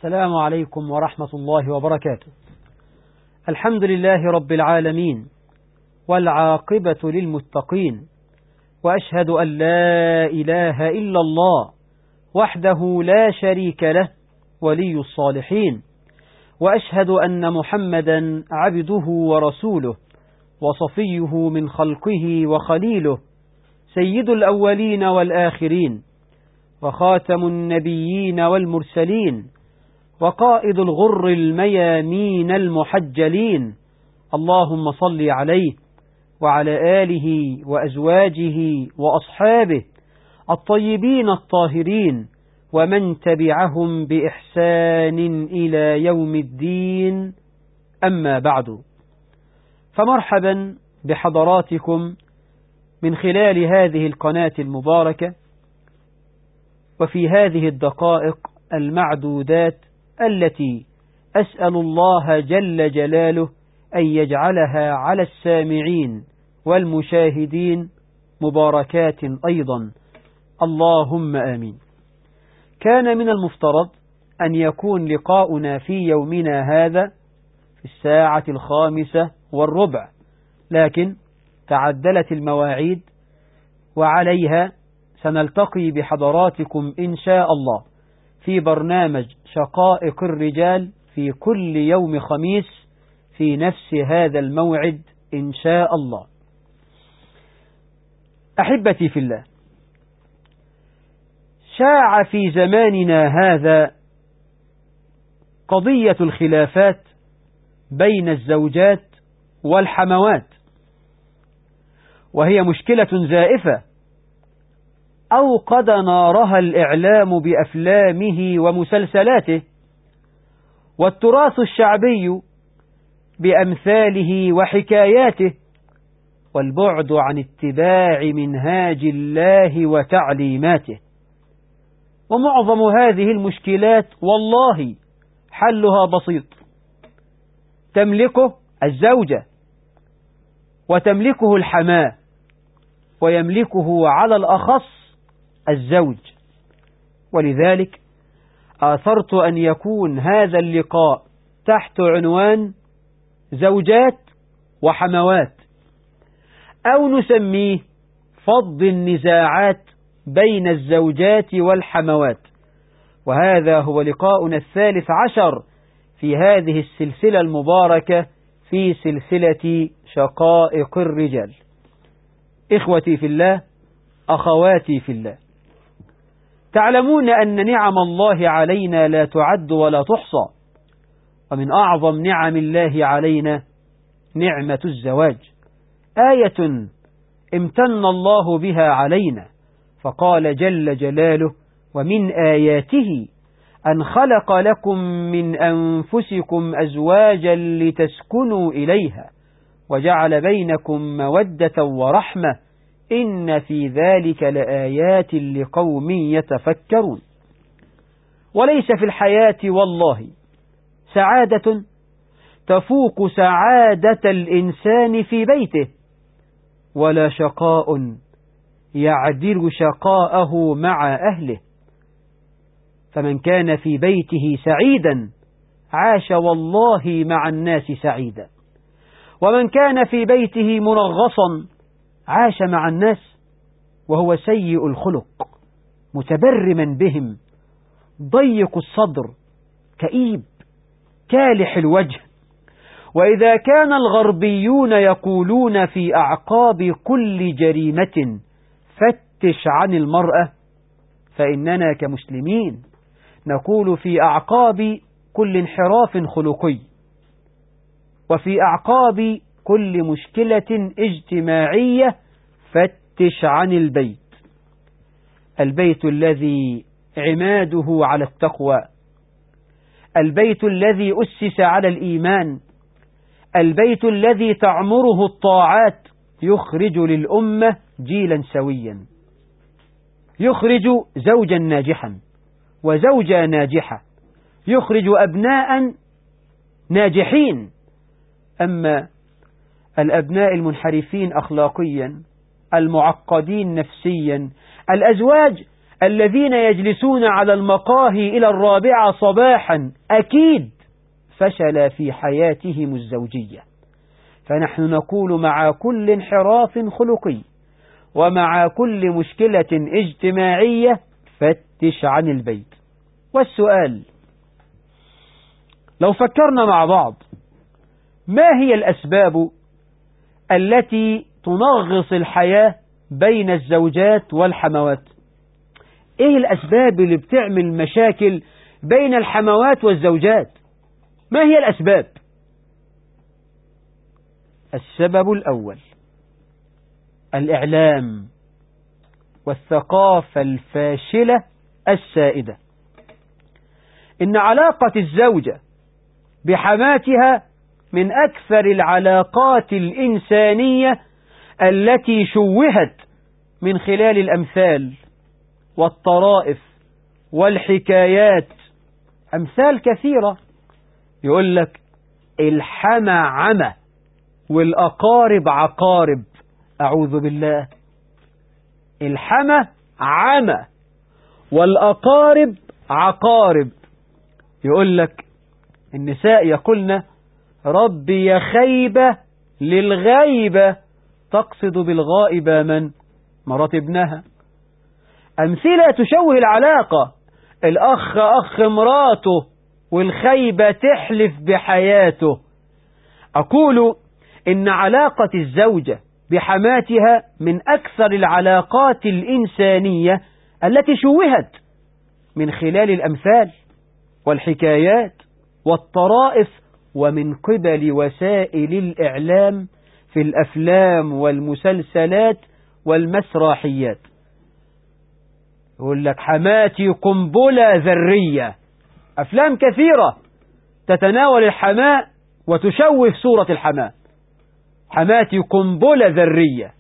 السلام عليكم ورحمة الله وبركاته الحمد لله رب العالمين والعاقبة للمتقين وأشهد أن لا إله إلا الله وحده لا شريك له ولي الصالحين وأشهد أن محمدا عبده ورسوله وصفيه من خلقه وخليله سيد الأولين والآخرين وخاتم النبيين والمرسلين وقائد الغر الميامين المحجلين اللهم صل عليه وعلى آله وأزواجه وأصحابه الطيبين الطاهرين ومن تبعهم بإحسان إلى يوم الدين أما بعد فمرحبا بحضراتكم من خلال هذه القناة المباركة وفي هذه الدقائق المعدودات التي أسأل الله جل جلاله أن يجعلها على السامعين والمشاهدين مباركات أيضا اللهم آمين كان من المفترض أن يكون لقاؤنا في يومنا هذا في الساعة الخامسة والربع لكن تعدلت المواعيد وعليها سنلتقي بحضراتكم إن شاء الله في برنامج شقائق الرجال في كل يوم خميس في نفس هذا الموعد إن شاء الله أحبتي في الله شاع في زماننا هذا قضية الخلافات بين الزوجات والحموات وهي مشكلة زائفة أوقد نارها الإعلام بأفلامه ومسلسلاته والتراث الشعبي بأمثاله وحكاياته والبعد عن اتباع منهاج الله وتعليماته ومعظم هذه المشكلات والله حلها بسيط تملكه الزوجة وتملكه الحماة ويملكه على الأخص الزوج ولذلك آثرت أن يكون هذا اللقاء تحت عنوان زوجات وحموات أو نسميه فض النزاعات بين الزوجات والحموات وهذا هو لقاؤنا الثالث عشر في هذه السلسلة المباركة في سلسلة شقائق الرجال إخوتي في الله أخواتي في الله تعلمون أن نعم الله علينا لا تعد ولا تحصى ومن أعظم نعم الله علينا نعمة الزواج آية امتن الله بها علينا فقال جل جلاله ومن آياته أن خلق لكم من أنفسكم أزواجا لتسكنوا إليها وجعل بينكم مودة ورحمة إن في ذلك لآيات لقوم يتفكرون وليس في الحياة والله سعادة تفوق سعادة الإنسان في بيته ولا شقاء يعدل شقاءه مع أهله فمن كان في بيته سعيدا عاش والله مع الناس سعيدا ومن كان في بيته منغصا عاش مع الناس وهو سيء الخلق متبرما بهم ضيق الصدر كئيب كالح الوجه وإذا كان الغربيون يقولون في أعقاب كل جريمة فتش عن المرأة فإننا كمسلمين نقول في أعقاب كل انحراف خلقي وفي أعقاب كل مشكلة اجتماعية فتش عن البيت البيت الذي عماده على التقوى البيت الذي أسس على الإيمان البيت الذي تعمره الطاعات يخرج للأمة جيلا سويا يخرج زوجا ناجحا وزوجة ناجحة يخرج أبناء ناجحين أما الأبناء المنحرفين أخلاقيا المعقدين نفسيا الأزواج الذين يجلسون على المقاهي إلى الرابعة صباحا أكيد فشل في حياتهم الزوجية فنحن نقول مع كل انحراف خلقي ومع كل مشكلة اجتماعية فتش عن البيت والسؤال لو فكرنا مع بعض ما هي الأسباب التي تنغص الحياة بين الزوجات والحموات ايه الأسباب اللي بتعمل مشاكل بين الحموات والزوجات ما هي الأسباب السبب الأول الإعلام والثقافة الفاشلة السائدة إن علاقة الزوجة بحماتها من أكثر العلاقات الإنسانية التي شوهت من خلال الأمثال والطرائف والحكايات أمثال كثيرة يقول لك الحمى عمى والأقارب عقارب أعوذ بالله الحمى عمى والأقارب عقارب يقول لك النساء يقولن ربي يا خيبة للغيبة تقصد بالغائبة من مرات ابنها أمثلة تشوه العلاقة الأخ أخ مراته والخيبة تحلف بحياته أقول إن علاقة الزوجة بحماتها من أكثر العلاقات الإنسانية التي شوهت من خلال الأمثال والحكايات والطرائف ومن قبل وسائل الإعلام في الأفلام والمسلسلات والمسرحيات يقول لك حماتي قنبلة ذرية أفلام كثيرة تتناول الحماء وتشوه صورة الحماء حماتي قنبلة ذرية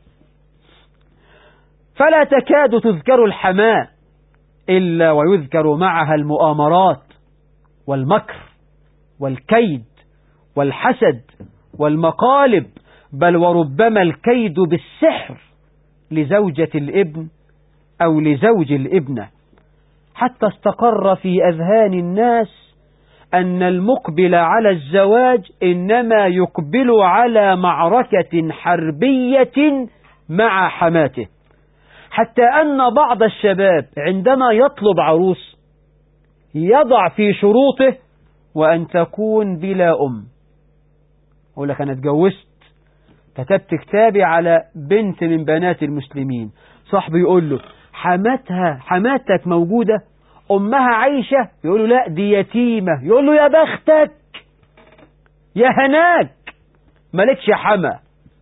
فلا تكاد تذكر الحماء إلا ويذكر معها المؤامرات والمكر والكيد والحسد والمقالب بل وربما الكيد بالسحر لزوجة الابن أو لزوج الابنة حتى استقر في أذهان الناس أن المقبل على الزواج إنما يقبل على معركة حربية مع حماته حتى أن بعض الشباب عندما يطلب عروس يضع في شروطه وأن تكون بلا أم أقول لك أنا اتجوزت كتبت كتابي على بنت من بنات المسلمين صاحبي يقول له حماتها حماتك موجودة أمها عايشة يقول له لا دي يتيمة يقول له يا بختك يا هناك مالكش حما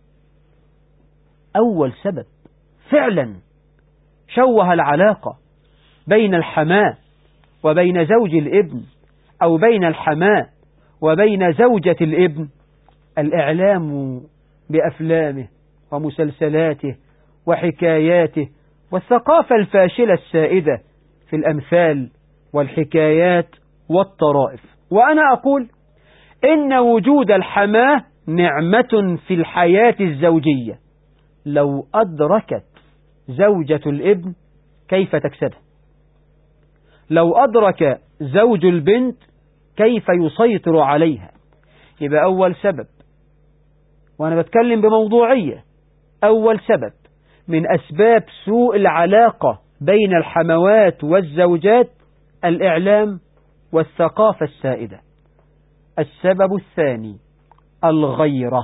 أول سبب فعلا شوه العلاقة بين الحماة وبين زوج الابن أو بين الحماة وبين زوجة الابن الإعلام بأفلامه ومسلسلاته وحكاياته والثقافة الفاشلة السائدة في الأمثال والحكايات والطرائف وأنا أقول إن وجود الحماة نعمة في الحياة الزوجية لو أدركت زوجة الابن كيف تكسبه لو أدرك زوج البنت كيف يسيطر عليها يبقى أول سبب وأنا بتكلم بموضوعية أول سبب من أسباب سوء العلاقة بين الحموات والزوجات الإعلام والثقافة السائدة السبب الثاني الغيرة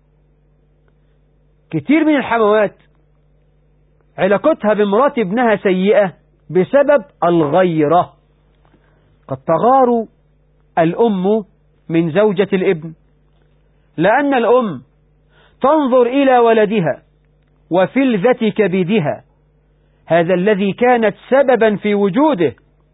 كتير من الحموات علاقتها بمرات ابنها سيئة بسبب الغيرة قد تغار الأم من زوجة الابن لأن الأم تنظر إلى ولدها وفلذة كبدها هذا الذي كانت سببا في وجوده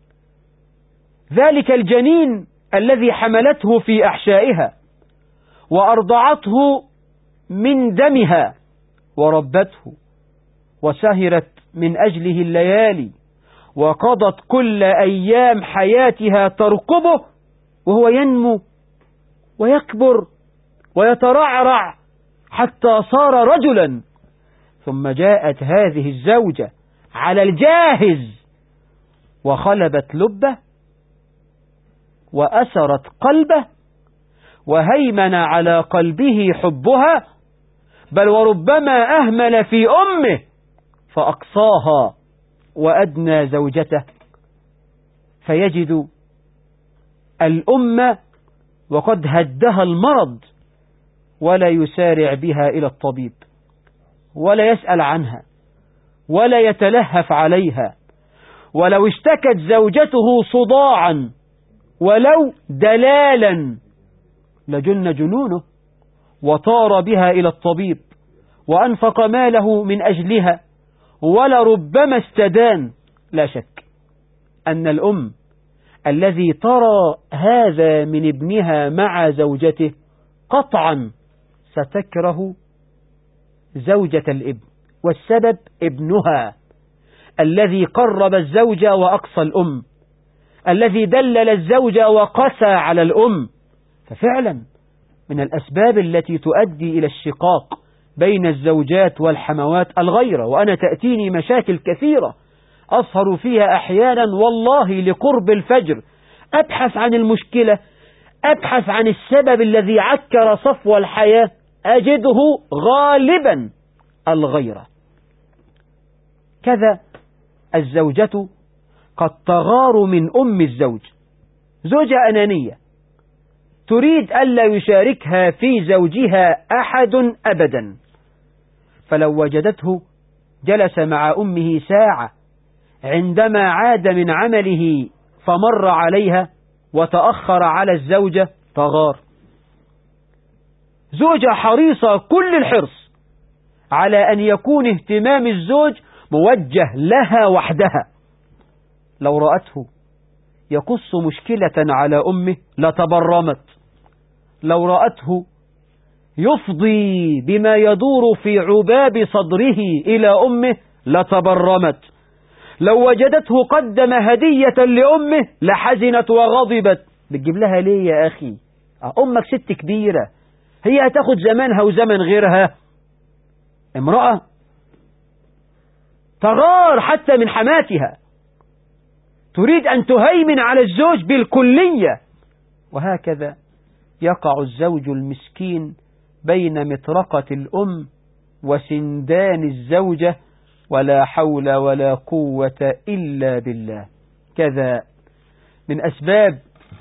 ذلك الجنين الذي حملته في أحشائها وأرضعته من دمها وربته وسهرت من أجله الليالي وقضت كل أيام حياتها ترقبه وهو ينمو ويكبر ويترعرع حتى صار رجلا ثم جاءت هذه الزوجة على الجاهز وخلبت لبه وأسرت قلبه وهيمن على قلبه حبها بل وربما أهمل في أمه فأقصاها وأدنى زوجته فيجد الأمة وقد هدها المرض ولا يسارع بها إلى الطبيب ولا يسأل عنها ولا يتلهف عليها ولو اشتكت زوجته صداعا ولو دلالا لجن جنونه وطار بها إلى الطبيب وأنفق ماله من أجلها ولربما استدان لا شك أن الأم الذي ترى هذا من ابنها مع زوجته قطعا ستكره زوجة الابن والسبب ابنها الذي قرب الزوجة وأقصى الأم الذي دلل الزوجة وقسى على الأم ففعلا من الأسباب التي تؤدي إلى الشقاق بين الزوجات والحموات الغيرة وأنا تأتيني مشاكل كثيرة أصهر فيها أحيانا والله لقرب الفجر أبحث عن المشكلة أبحث عن السبب الذي عكر صفو الحياة أجده غالبا الغيرة كذا الزوجة قد تغار من أم الزوج زوجة أنانية تريد ألا يشاركها في زوجها أحد أبدا فلو وجدته جلس مع أمه ساعة عندما عاد من عمله فمر عليها وتأخر على الزوجة تغار زوجة حريصة كل الحرص على أن يكون اهتمام الزوج موجه لها وحدها لو رأته يقص مشكلة على أمه لتبرمت لو رأته يفضي بما يدور في عباب صدره إلى أمه لتبرمت لو وجدته قدم هدية لأمه لحزنت وغضبت بتجيب لها ليه يا أخي أمك ست كبيرة هي هتاخد زمانها وزمن غيرها امرأة تغار حتى من حماتها تريد أن تهيمن على الزوج بالكلية وهكذا يقع الزوج المسكين بين مطرقة الأم وسندان الزوجة ولا حول ولا قوة إلا بالله كذا من أسباب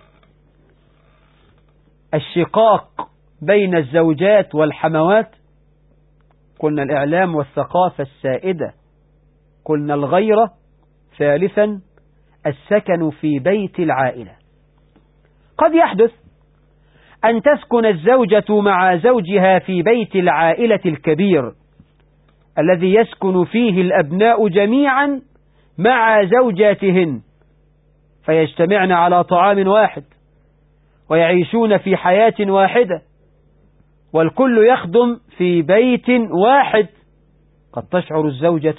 الشقاق بين الزوجات والحموات قلنا الإعلام والثقافة السائدة قلنا الغيرة ثالثا السكن في بيت العائلة قد يحدث أن تسكن الزوجة مع زوجها في بيت العائلة الكبير الذي يسكن فيه الأبناء جميعا مع زوجاتهن فيجتمعن على طعام واحد ويعيشون في حياة واحدة والكل يخدم في بيت واحد قد تشعر الزوجة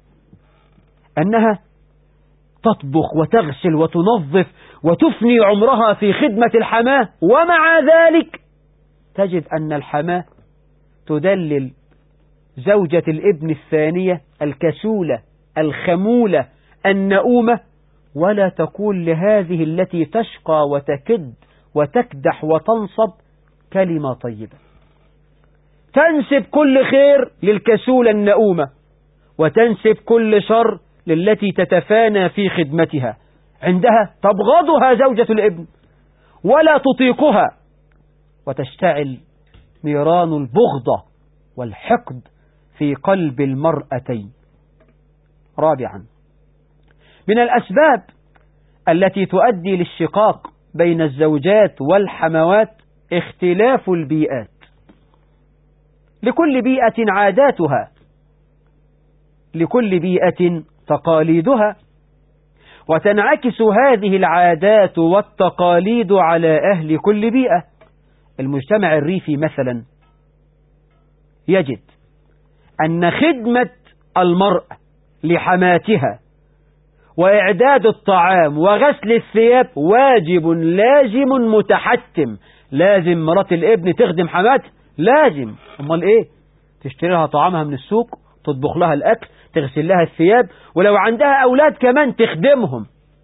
أنها تطبخ وتغسل وتنظف وتفني عمرها في خدمة الحماة ومع ذلك تجد أن الحماة تدلل زوجة الابن الثانية الكسولة الخمولة النؤومة ولا تقول لهذه التي تشقى وتكد وتكدح وتنصب كلمة طيبة تنسب كل خير للكسولة النؤومة وتنسب كل شر للتي تتفانى في خدمتها عندها تبغضها زوجة الابن ولا تطيقها وتشتعل نيران البغضة والحقد في قلب المرأتين رابعا من الأسباب التي تؤدي للشقاق بين الزوجات والحموات اختلاف البيئات لكل بيئة عاداتها لكل بيئة تقاليدها وتنعكس هذه العادات والتقاليد على أهل كل بيئة المجتمع الريفي مثلا يجد أن خدمة المرأة لحماتها وإعداد الطعام وغسل الثياب واجب لازم متحتم لازم مرات الابن تخدم حماتها لازم امال ايه تشتري لها طعامها من السوق تطبخ لها الأكل تغسل لها الثياب ولو عندها أولاد كمان تخدمهم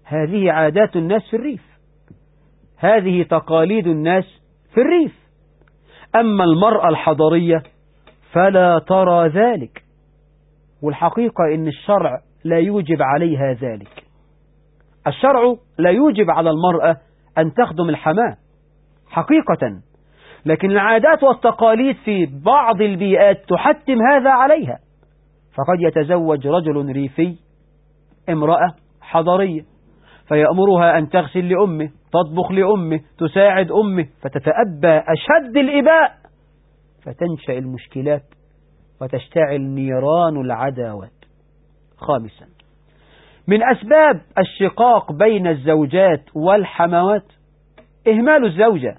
هذه عادات الناس في الريف هذه تقاليد الناس في الريف أما المرأة الحضرية فلا ترى ذلك والحقيقة إن الشرع لا يوجب عليها ذلك الشرع لا يوجب على المرأة أن تخدم الحماة حقيقة لكن العادات والتقاليد في بعض البيئات تحتم هذا عليها فقد يتزوج رجل ريفي امرأة حضرية فيأمرها أن تغسل لأمه تطبخ لأمه تساعد أمه فتتأبى أشد الإباء فتنشأ المشكلات وتشتعل نيران العداوات خامسا من أسباب الشقاق بين الزوجات والحموات إهمال الزوجة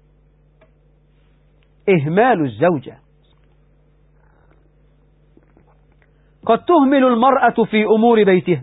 إهمال الزوجة قد تهمل المرأة في أمور بيتها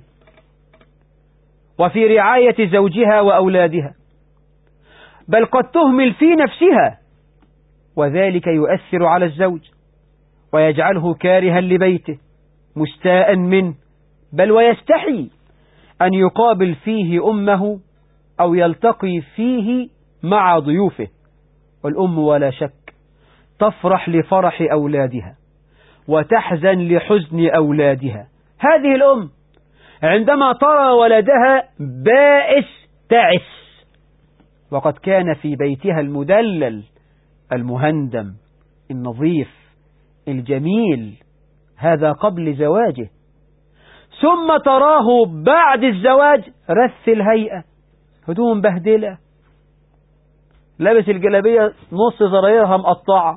وفي رعاية زوجها وأولادها بل قد تهمل في نفسها وذلك يؤثر على الزوج ويجعله كارها لبيته مستاء منه بل ويستحي أن يقابل فيه أمه أو يلتقي فيه مع ضيوفه والأم ولا شك تفرح لفرح أولادها وتحزن لحزن أولادها هذه الأم عندما ترى ولدها بائس تعس وقد كان في بيتها المدلل المهندم النظيف الجميل هذا قبل زواجه ثم تراه بعد الزواج رث الهيئة هدوم بهدلة لابس الجلابية نص زرايرها مقطعة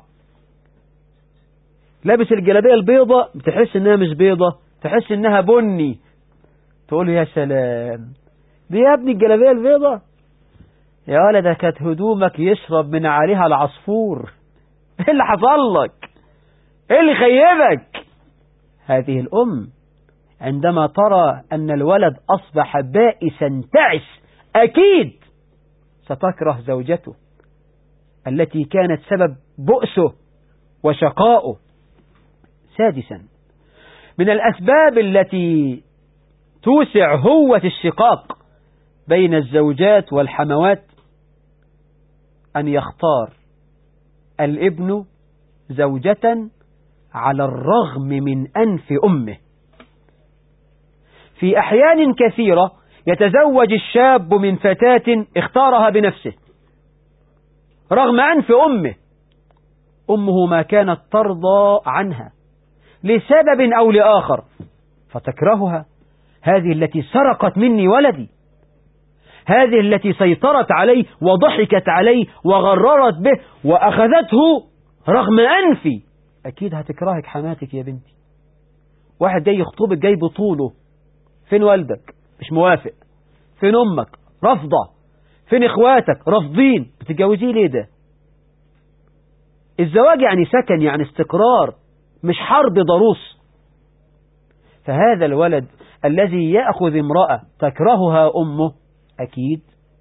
لابس الجلابية البيضة بتحس انها مش بيضة تحس انها بني تقول يا سلام دي يا ابني الجلابية البيضة يا ولد كانت هدومك يشرب من عليها العصفور ايه اللي حصل لك ايه اللي خيبك هذه الام عندما ترى ان الولد اصبح بائسا تعس اكيد ستكره زوجته التي كانت سبب بؤسه وشقائه سادسا من الأسباب التي توسع هوة الشقاق بين الزوجات والحموات أن يختار الابن زوجة على الرغم من أنف أمه في أحيان كثيرة يتزوج الشاب من فتاة اختارها بنفسه رغم أنف أمه أمه ما كانت ترضى عنها لسبب أو لآخر فتكرهها هذه التي سرقت مني ولدي هذه التي سيطرت عليه وضحكت عليه وغررت به وأخذته رغم أنفي أكيد هتكرهك حماتك يا بنتي واحد جاي يخطبك جاي بطوله فين والدك مش موافق فين أمك رفضة فين إخواتك رافضين بتتجوزيه ليه ده الزواج يعني سكن يعني استقرار مش حرب ضروس فهذا الولد الذي يأخذ امرأة تكرهها أمه أكيد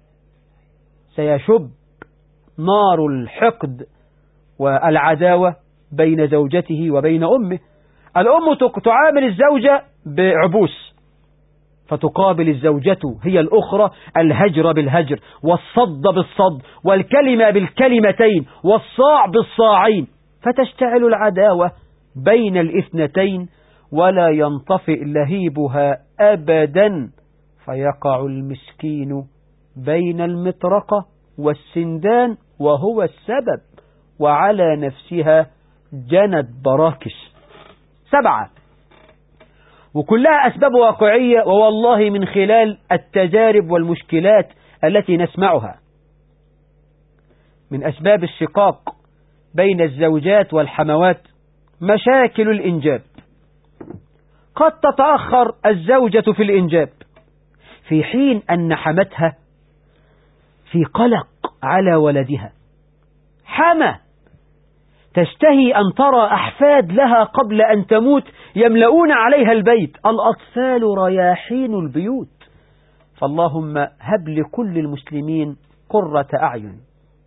سيشب نار الحقد والعداوة بين زوجته وبين أمه الأم تعامل الزوجة بعبوس فتقابل الزوجة هي الأخرى الهجر بالهجر والصد بالصد والكلمة بالكلمتين والصاع بالصاعين فتشتعل العداوة بين الاثنتين ولا ينطفئ لهيبها أبدا فيقع المسكين بين المطرقة والسندان وهو السبب وعلى نفسها جنت براكش سبعة وكلها أسباب واقعية ووالله من خلال التجارب والمشكلات التي نسمعها من أسباب الشقاق بين الزوجات والحموات مشاكل الإنجاب قد تتأخر الزوجة في الإنجاب في حين أن حمتها في قلق على ولدها حمى تشتهي أن ترى أحفاد لها قبل أن تموت يملؤون عليها البيت الأطفال رياحين البيوت فاللهم هب لكل المسلمين قرة أعين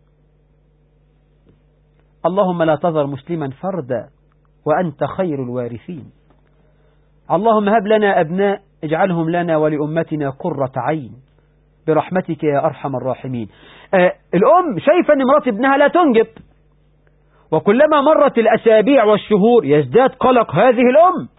اللهم لا تذر مسلما فردا وأنت خير الوارثين اللهم هب لنا أبناء اجعلهم لنا ولأمتنا قرة عين برحمتك يا أرحم الراحمين آه الأم شايفة أن مرات ابنها لا تنجب وكلما مرت الأسابيع والشهور يزداد قلق هذه الأم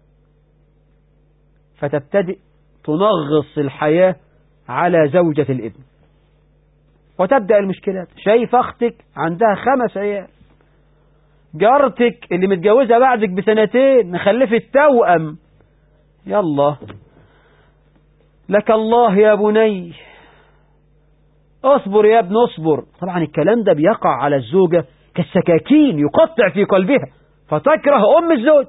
فتبتدئ تنغص الحياة على زوجة الابن وتبدأ المشكلات شايف أختك عندها خمس عيال جارتك اللي متجوزة بعدك بسنتين مخلفة توأم يلا لك الله يا بني اصبر يا ابن اصبر طبعا الكلام ده بيقع على الزوجة كالسكاكين يقطع في قلبها فتكره أم الزوج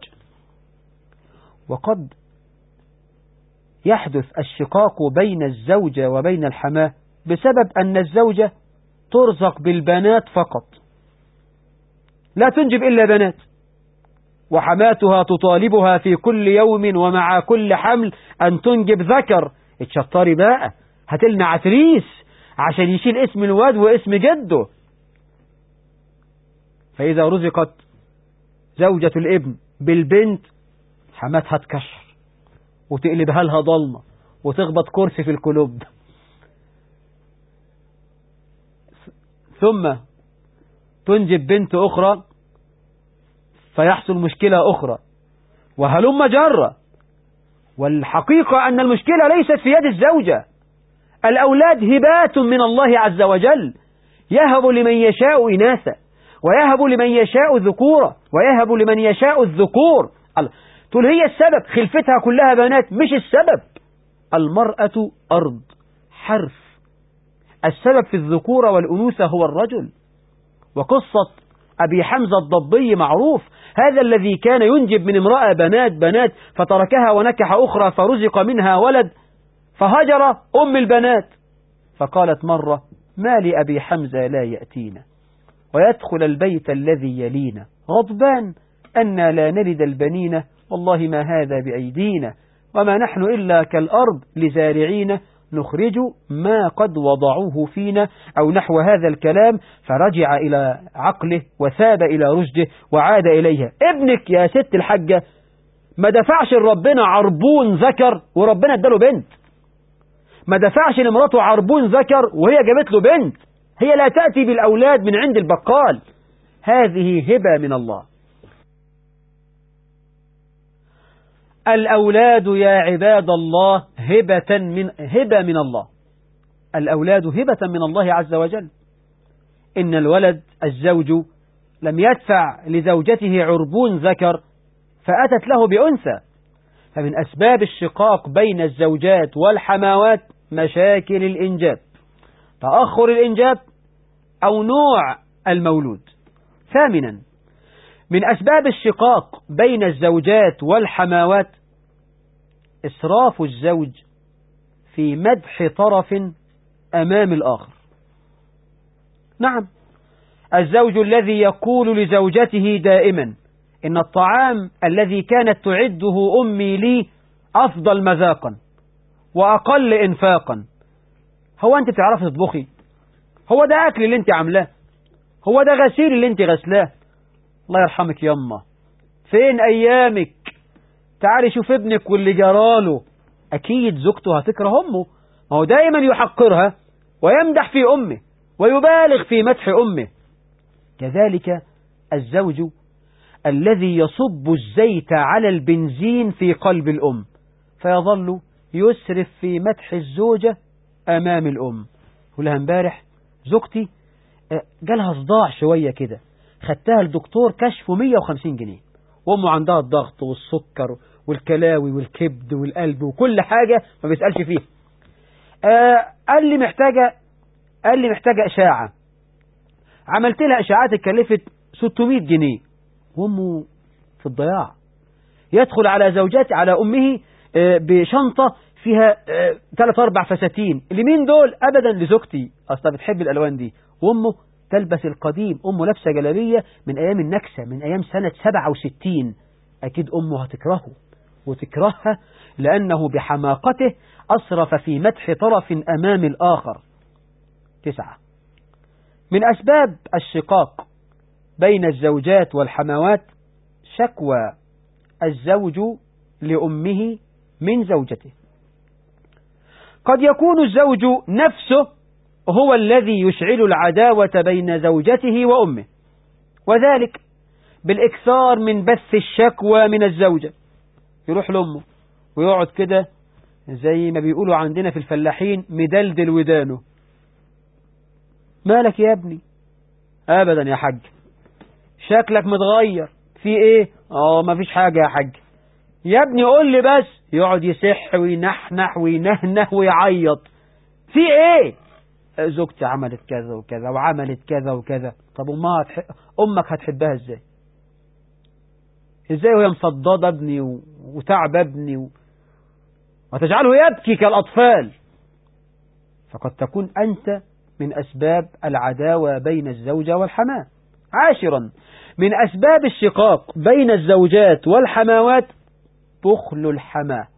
وقد يحدث الشقاق بين الزوجة وبين الحماة بسبب أن الزوجة ترزق بالبنات فقط لا تنجب إلا بنات وحماتها تطالبها في كل يوم ومع كل حمل أن تنجب ذكر اتشطري بقى هتلنا عتريس عشان يشيل اسم الواد واسم جده فإذا رزقت زوجة الابن بالبنت حماتها تكشر وتقلبها لها ضلمة وتخبط كرسي في الكلوب ثم تنجب بنت أخرى فيحصل مشكلة أخرى وهلم جرة والحقيقة أن المشكلة ليست في يد الزوجة الأولاد هبات من الله عز وجل يهب لمن يشاء إناثا ويهب لمن يشاء ذكورا ويهب لمن يشاء الذكور تقول هي السبب خلفتها كلها بنات مش السبب المرأة أرض حرف السبب في الذكورة والأنوثة هو الرجل وقصة أبي حمزة الضبي معروف هذا الذي كان ينجب من امرأة بنات بنات فتركها ونكح أخرى فرزق منها ولد فهجر أم البنات فقالت مرة ما لأبي حمزة لا يأتينا ويدخل البيت الذي يلينا غضبان أن لا نلد البنين والله ما هذا بأيدينا وما نحن إلا كالأرض لزارعين نخرج ما قد وضعوه فينا أو نحو هذا الكلام فرجع إلى عقله وثاب إلى رشده وعاد إليها ابنك يا ست الحجة ما دفعش ربنا عربون ذكر وربنا اداله بنت ما دفعش لمراته عربون ذكر وهي جابت له بنت هي لا تأتي بالأولاد من عند البقال هذه هبة من الله الأولاد يا عباد الله هبة من هبة من الله الأولاد هبة من الله عز وجل إن الولد الزوج لم يدفع لزوجته عربون ذكر فأتت له بأنثى فمن أسباب الشقاق بين الزوجات والحماوات مشاكل الإنجاب تأخر الإنجاب أو نوع المولود ثامنا من أسباب الشقاق بين الزوجات والحماوات إسراف الزوج في مدح طرف أمام الآخر نعم الزوج الذي يقول لزوجته دائما إن الطعام الذي كانت تعده أمي لي أفضل مذاقا وأقل إنفاقا هو أنت تعرف تطبخي هو ده أكل اللي أنت عاملاه هو ده غسيل اللي أنت غسلاه الله يرحمك يما فين أيامك تعالي شوف ابنك واللي جراله أكيد زوجته هتكره أمه ما هو دائما يحقرها ويمدح في أمه ويبالغ في مدح أمه كذلك الزوج الذي يصب الزيت على البنزين في قلب الأم فيظل يسرف في مدح الزوجة أمام الأم لها امبارح زوجتي جالها صداع شوية كده خدتها الدكتور كشفه 150 جنيه وامه عندها الضغط والسكر والكلاوي والكبد والقلب وكل حاجة ما بيسألش فيها آه قال لي محتاجة قال لي محتاجة إشاعة عملت لها إشاعات اتكلفت 600 جنيه وامه في الضياع يدخل على زوجات على أمه آه بشنطة فيها آه ثلاث أربع فساتين لمين دول أبدا لزوجتي أصلا بتحب الألوان دي وأمه تلبس القديم أمه لابسة جلابية من أيام النكسة من أيام سنة 67 أكيد أمه هتكرهه وتكرهها لأنه بحماقته أسرف في مدح طرف أمام الآخر تسعة من أسباب الشقاق بين الزوجات والحموات شكوى الزوج لأمه من زوجته قد يكون الزوج نفسه هو الذي يشعل العداوة بين زوجته وأمه وذلك بالإكثار من بث الشكوى من الزوجة يروح لأمه ويقعد كده زي ما بيقولوا عندنا في الفلاحين مدلدل ودانه مالك يا ابني أبدا يا حاج شكلك متغير في ايه اه ما فيش حاجة يا حاج يا ابني قول لي بس يقعد يسح وينحنح وينهنه ويعيط في ايه زوجتي عملت كذا وكذا وعملت كذا وكذا طب امها هتح... امك هتحبها ازاي ازاي وهي مصددة ابني و... وتعب ابني و... وتجعله يبكي كالأطفال فقد تكون أنت من أسباب العداوة بين الزوجة والحماة عاشرا من أسباب الشقاق بين الزوجات والحماوات بخل الحماة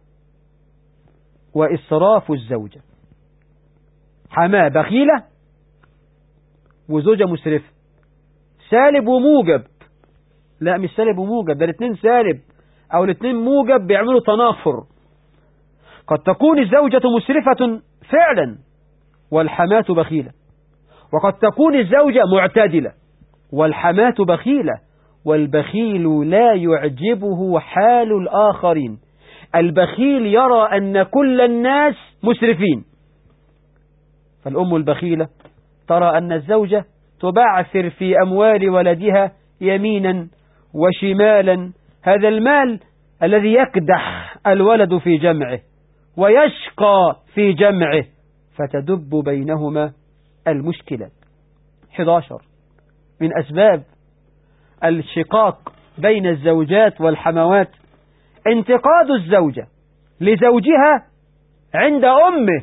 وإسراف الزوجة حماة بخيلة وزوجة مسرفة سالب وموجب لا مش سالب وموجب ده الاثنين سالب أو الاثنين موجب بيعملوا تنافر قد تكون الزوجة مسرفة فعلا والحماة بخيلة وقد تكون الزوجة معتدلة والحماة بخيلة والبخيل لا يعجبه حال الآخرين البخيل يرى أن كل الناس مسرفين فالأم البخيلة ترى أن الزوجة تبعثر في أموال ولدها يمينا وشمالا هذا المال الذي يكدح الولد في جمعه ويشقى في جمعه فتدب بينهما المشكلات 11 من أسباب الشقاق بين الزوجات والحموات انتقاد الزوجة لزوجها عند أمه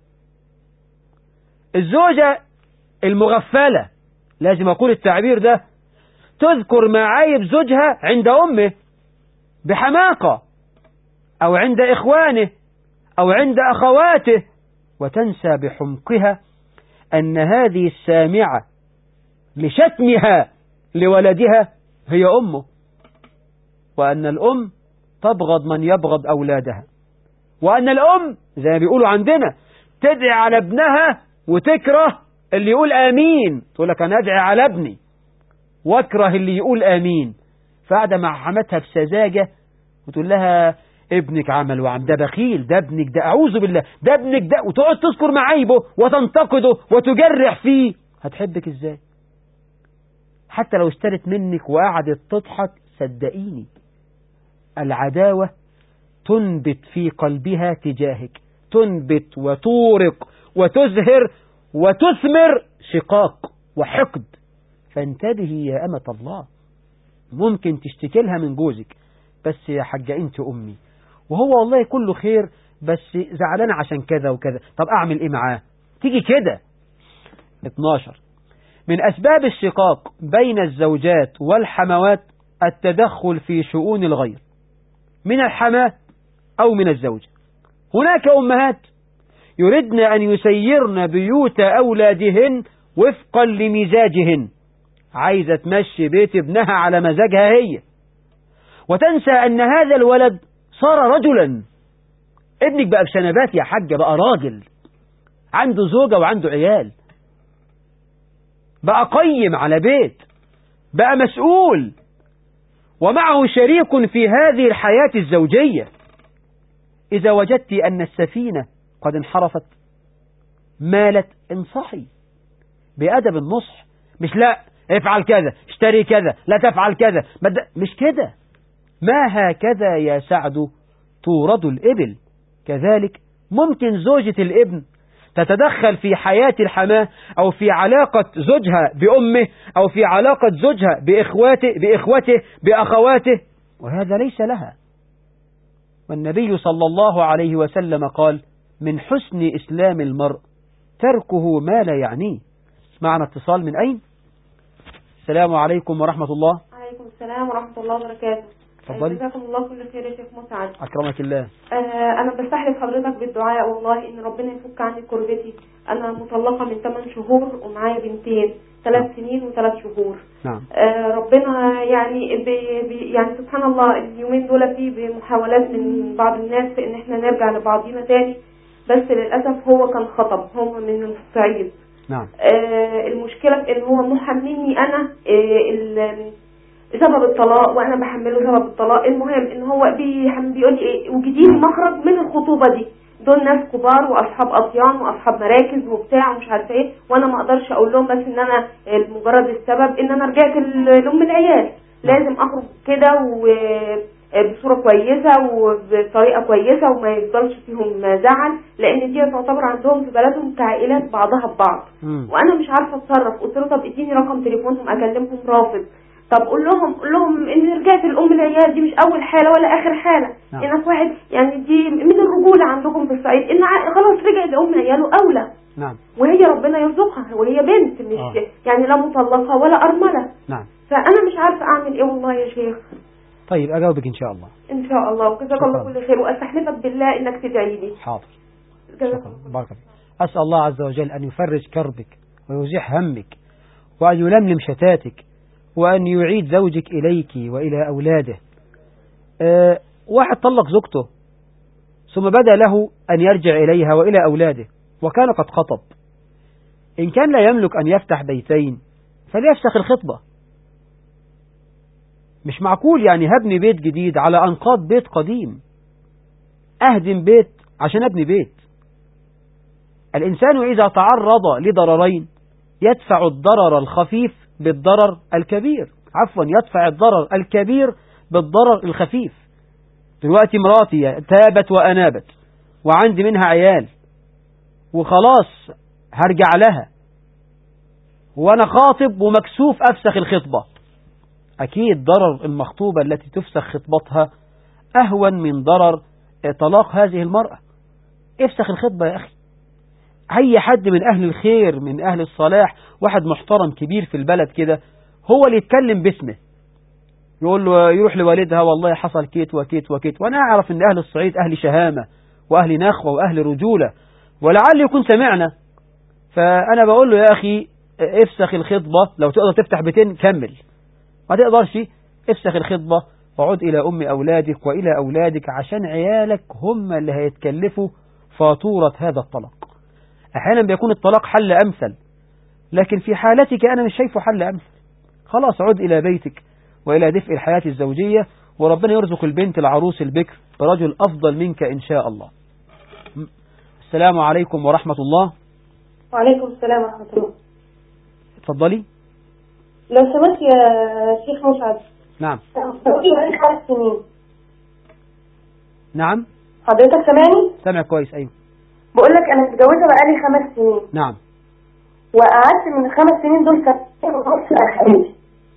الزوجة المغفلة لازم أقول التعبير ده تذكر معايب زوجها عند أمه بحماقة أو عند إخوانه أو عند أخواته وتنسى بحمقها أن هذه السامعة لشتمها لولدها هي أمه وأن الأم تبغض من يبغض أولادها وأن الأم زي ما بيقولوا عندنا تدعي على ابنها وتكره اللي يقول آمين تقول لك أنا أدعي على ابني واكره اللي يقول آمين فقاعدة مع حماتها بسذاجة وتقول لها ابنك عمل وعم ده بخيل ده ابنك ده أعوذ بالله ده ابنك ده وتقعد تذكر معايبه وتنتقده وتجرح فيه هتحبك ازاي حتى لو اشترت منك وقعدت تضحك صدقيني العداوة تنبت في قلبها تجاهك تنبت وتورق وتزهر وتثمر شقاق وحقد فانتبهي يا أمة الله ممكن تشتكي لها من جوزك بس يا حاجة انت أمي وهو والله كله خير بس زعلان عشان كذا وكذا طب أعمل إيه معاه تيجي كده 12 من أسباب الشقاق بين الزوجات والحموات التدخل في شؤون الغير من الحماة أو من الزوجة هناك أمهات يردن أن يسيرن بيوت أولادهن وفقا لمزاجهن عايزة تمشي بيت ابنها على مزاجها هي وتنسى أن هذا الولد صار رجلا ابنك بقى بشنبات يا حاج بقى راجل عنده زوجة وعنده عيال بقى قيم على بيت بقى مسؤول ومعه شريك في هذه الحياة الزوجية إذا وجدت أن السفينة قد انحرفت مالت انصحي بأدب النصح مش لا افعل كذا اشتري كذا لا تفعل كذا مش كده ما هكذا يا سعد تورد الإبل كذلك ممكن زوجة الابن تتدخل في حياة الحماة أو في علاقة زوجها بأمه أو في علاقة زوجها بإخواته, بإخوته بأخواته وهذا ليس لها والنبي صلى الله عليه وسلم قال من حسن إسلام المرء تركه ما لا يعنيه معنا اتصال من أين السلام عليكم ورحمة الله عليكم السلام ورحمة الله وبركاته اتفضلي. جزاكم الله كل خير يا شيخ مسعد أكرمك الله آه انا بستحلف حضرتك بالدعاء والله ان ربنا يفك عني كربتي انا مطلقة من 8 شهور ومعايا بنتين ثلاث سنين وثلاث شهور نعم آه ربنا يعني بي بي يعني سبحان الله اليومين دول في محاولات من بعض الناس في ان احنا نرجع لبعضينا تاني بس للاسف هو كان خطب هو من الصعيد نعم آه، المشكله في ان هو محملني انا آه، ال- سبب الطلاق وانا بحمله سبب الطلاق المهم ان هو بيحم- بيقول لي ايه وجدي لي مخرج من الخطوبه دي دول ناس كبار واصحاب اطيان واصحاب مراكز وبتاع ومش عارفه ايه وانا ما اقدرش اقول لهم بس ان انا آه، مجرد السبب ان انا رجعت ل- لام العيال لازم اخرج كده وبصوره كويسه وبطريقه كويسه وما يفضلش فيهم زعل لان دي تعتبر عندهم في بلدهم كعائلات بعضها ببعض مم. وانا مش عارفه اتصرف قلت له طب اديني رقم تليفونهم اكلمهم رافض طب قول لهم قول لهم ان رجعت الام العيال دي مش اول حاله ولا اخر حاله نعم. انك واحد يعني دي من الرجوله عندكم في الصعيد ان ع- خلاص رجعت لام عياله اولى نعم وهي ربنا يرزقها وهي بنت مش آه. يعني لا مطلقه ولا ارمله نعم فانا مش عارفه اعمل ايه والله يا شيخ طيب أجاوبك إن شاء الله ان شاء الله وجزاك شكراً. الله كل خير واستحلفك بالله انك تدعي لي حاضر جزاك شكرا الله بارك الله أسأل الله عز وجل أن يفرج كربك ويزيح همك وأن يلملم شتاتك وأن يعيد زوجك إليك وإلى أولاده أه واحد طلق زوجته ثم بدا له أن يرجع إليها وإلى أولاده وكان قد خطب إن كان لا يملك أن يفتح بيتين فليفسخ الخطبة مش معقول يعني هبني بيت جديد على أنقاض بيت قديم أهدم بيت عشان أبني بيت الإنسان إذا تعرض لضررين يدفع الضرر الخفيف بالضرر الكبير عفوا يدفع الضرر الكبير بالضرر الخفيف دلوقتي مراتي تابت وأنابت وعندي منها عيال وخلاص هرجع لها وأنا خاطب ومكسوف أفسخ الخطبة أكيد ضرر المخطوبة التي تفسخ خطبتها أهون من ضرر طلاق هذه المرأة افسخ الخطبة يا أخي أي حد من أهل الخير من أهل الصلاح واحد محترم كبير في البلد كده هو اللي يتكلم باسمه يقول له يروح لوالدها والله حصل كيت وكيت وكيت وأنا أعرف أن أهل الصعيد أهل شهامة وأهل نخوة وأهل رجولة ولعل يكون سمعنا فأنا بقول له يا أخي افسخ الخطبة لو تقدر تفتح بيتين كمل ما تقدرش افسخ الخطبة وعد إلى أم أولادك وإلى أولادك عشان عيالك هم اللي هيتكلفوا فاتورة هذا الطلاق أحيانا بيكون الطلاق حل أمثل لكن في حالتك أنا مش شايفه حل أمثل خلاص عد إلى بيتك وإلى دفء الحياة الزوجية وربنا يرزق البنت العروس البكر برجل أفضل منك إن شاء الله السلام عليكم ورحمة الله وعليكم السلام ورحمة الله اتفضلي لو سمحت يا شيخ مسعد نعم بقولي بقالي خمس سنين نعم حضرتك سامعني؟ سامع كويس أيوه بقول لك أنا متجوزة بقالي خمس سنين نعم وقعدت من الخمس سنين دول سنتين ونص مع حبيبي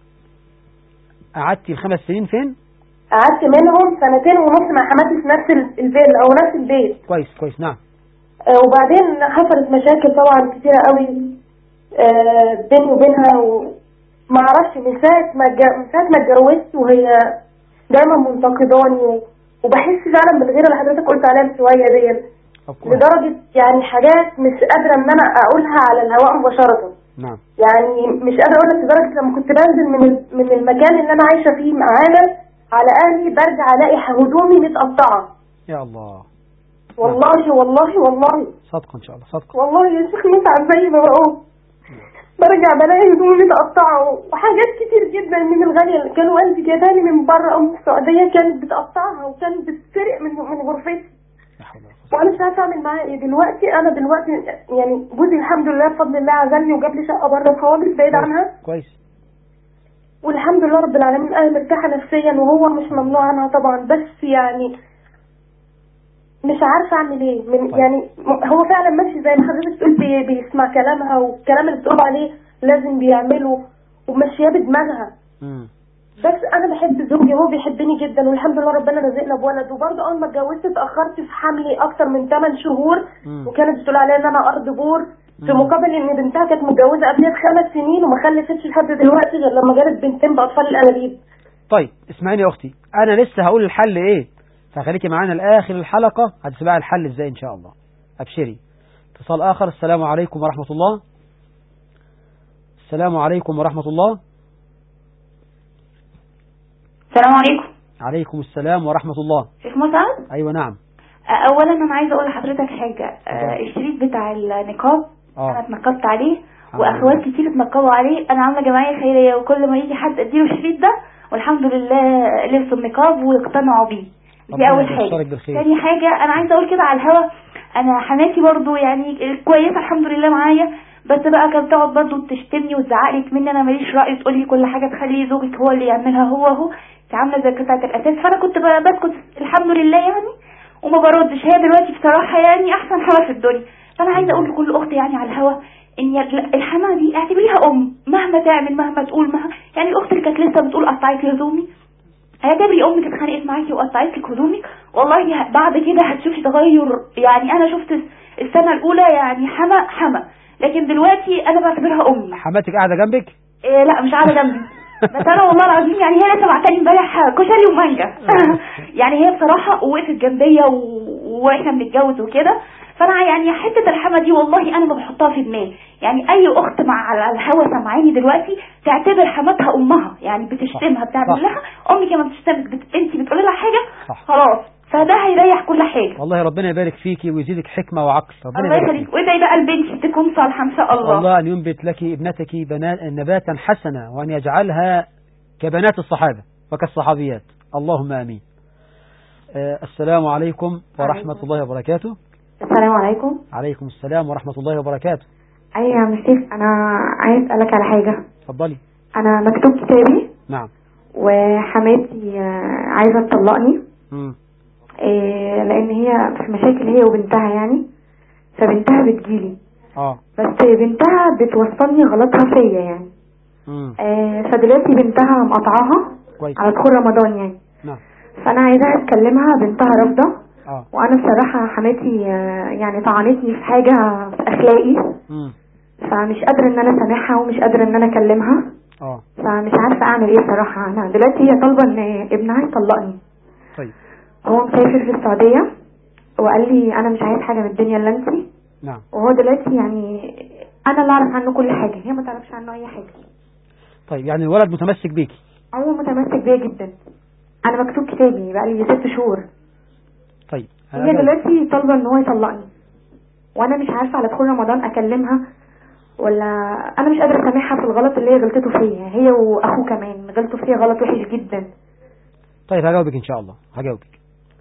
قعدتي الخمس سنين فين قعدت منهم سنتين ونص مع حماتي في نفس ال- الفيلا أو نفس البيت كويس كويس نعم آه، وبعدين حصلت مشاكل طبعا كتيرة قوي آه، بيني وبينها وما اعرفش من ساعة ما اتج- من ساعة ما اتجوزت وهي دايما منتقداني و- وبحس فعلا بالغيرة اللي حضرتك قلت عليها من شوية دي طب كويس. لدرجة يعني حاجات مش قادرة ان انا اقولها على الهواء مباشرة نعم يعني مش قادرة اقول لك لدرجة لما كنت بنزل من ال- من المكان اللي انا عايشة فيه معانا على اهلي برجع الاقي هدومي متقطعة يا الله والله والله والله صدق إن شاء الله صدق والله يا شيخ متعب زي ما بقول برجع بلاقي هدومي متقطعة وحاجات كتير جدا من الغالية اللي كانوا والدي جايباني من بره أم السعودية كانت بتقطعها وكانت بتسرق من من غرفتي لا حول ولا قوة وأنا مش عارفة أعمل معاها إيه دلوقتي أنا دلوقتي يعني جوزي الحمد لله بفضل الله عزلني وجاب لي شقة بره خالص بعيد عنها كويس والحمد لله رب العالمين أنا مرتاحة نفسيا وهو مش ممنوع عنها طبعا بس يعني مش عارفة أعمل إيه من طيب. يعني م- هو فعلا ماشي زي ما حضرتك بتقول بي بيسمع كلامها والكلام اللي بتقول عليه لازم بيعمله وماشياه بدماغها مم. بس أنا بحب زوجي وهو بيحبني جدا والحمد لله ربنا رزقنا بولد وبرضه أول ما اتجوزت اتأخرت في حملي أكتر من 8 شهور مم. وكانت بتقول عليا إن أنا أرض بور في مم. مقابل إن بنتها كانت متجوزة قبلها بخمس سنين وما خلفتش لحد دلوقتي غير لما جابت بنتين بأطفال الأنابيب طيب اسمعيني يا أختي أنا لسه هقول الحل إيه فخليكي معانا لآخر الحلقة هتسمعي الحل إزاي إن شاء الله أبشري اتصال آخر السلام عليكم ورحمة الله السلام عليكم ورحمة الله السلام عليكم عليكم السلام ورحمة الله شيخ مسعد أيوة نعم اولا انا عايزه اقول لحضرتك حاجه آه، الشريط بتاع النقاب آه. انا اتنقبت عليه الحمد واخوات لله. كتير اتنقبوا عليه انا عامله جمعيه خيريه وكل ما يجي حد اديله الشريط ده والحمد لله لبسوا النقاب واقتنعوا بيه دي ربنا اول يبشرك حاجه بالخير. تاني حاجه انا عايزه اقول كده على الهوا انا حماتي برضو يعني كويسه الحمد لله معايا بس بقى كانت تقعد برضو تشتمني وتزعق لي مني انا ماليش راي تقول لي كل حاجه تخلي زوجك هو اللي يعملها هو هو انت عامله زي قطعه الاساس فانا كنت بقى بسكت الحمد لله يعني وما بردش هي دلوقتي بصراحه يعني احسن حما في الدنيا فانا عايزه اقول لكل اخت يعني على الهوا ان ال- الحما دي اعتبريها ام مهما تعمل مهما تقول مهما يعني اختي اللي كانت لسه بتقول قطعت لي هدومي اعتبري امك اتخانقت معاكي وقطعت لك هدومك والله ه- بعد كده هتشوفي تغير يعني انا شفت السنه الاولى يعني حما حما لكن دلوقتي انا بعتبرها امي حماتك قاعدة جنبك إيه لا مش قاعده جنبي بس انا والله العظيم يعني هي لسه بعتني امبارح كشري ومانجا يعني هي بصراحه وقفت جنبيا و- واحنا بنتجوز وكده فانا يعني حته الحما دي والله انا ما بحطها في دماغي يعني اي اخت مع على الهوا سامعاني دلوقتي تعتبر حماتها امها يعني بتشتمها صح. بتعمل لها امك لما بتشتمك بت... انت بتقولي لها حاجه صح. خلاص فده هيريح كل حاجه والله ربنا يبارك فيكي ويزيدك حكمة وعقل ربنا الله يبارك يخليك فيك وادعي بقى البنت تكون صالحه ان شاء الله الله أن ينبت لك ابنتك بنات نباتا حسنا وأن يجعلها كبنات الصحابة وكالصحابيات اللهم آمين آه السلام عليكم ورحمة الله وبركاته السلام عليكم عليكم السلام ورحمة الله وبركاته ايوه يا مشيخ انا عايز اسالك على حاجه اتفضلي انا مكتوب كتابي نعم وحماتي آه، عايزه تطلقني مم. آه، لان هي في مشاكل هي وبنتها يعني فبنتها بتجيلي اه بس بنتها بتوصلني غلطها فيا يعني مم. آه، فدلوقتي بنتها مقطعاها كويس على دخول رمضان يعني نعم فانا عايزاها اتكلمها بنتها رافضه اه وانا بصراحه حماتي آه، يعني طعنتني في حاجه في اخلاقي مم. فمش قادره ان انا اسامحها ومش قادره ان انا اكلمها اه فمش عارفه اعمل ايه صراحه انا دلوقتي هي طالبه ان ابنها يطلقني طيب هو مسافر في السعوديه وقال لي انا مش عايز حاجه من الدنيا الا انت نعم وهو دلوقتي يعني انا اللي اعرف عنه كل حاجه هي ما تعرفش عنه اي حاجه طيب يعني الولد متمسك بيكي هو متمسك بيا جدا انا مكتوب كتابي بقى لي ست شهور طيب هي دلوقتي طالبه ان هو يطلقني وانا مش عارفه على دخول رمضان اكلمها ولا انا مش قادره اسامحها في الغلط اللي هي غلطته فيا هي واخوه كمان غلطوا فيا غلط وحش جدا طيب هجاوبك إن شاء الله هجاوبك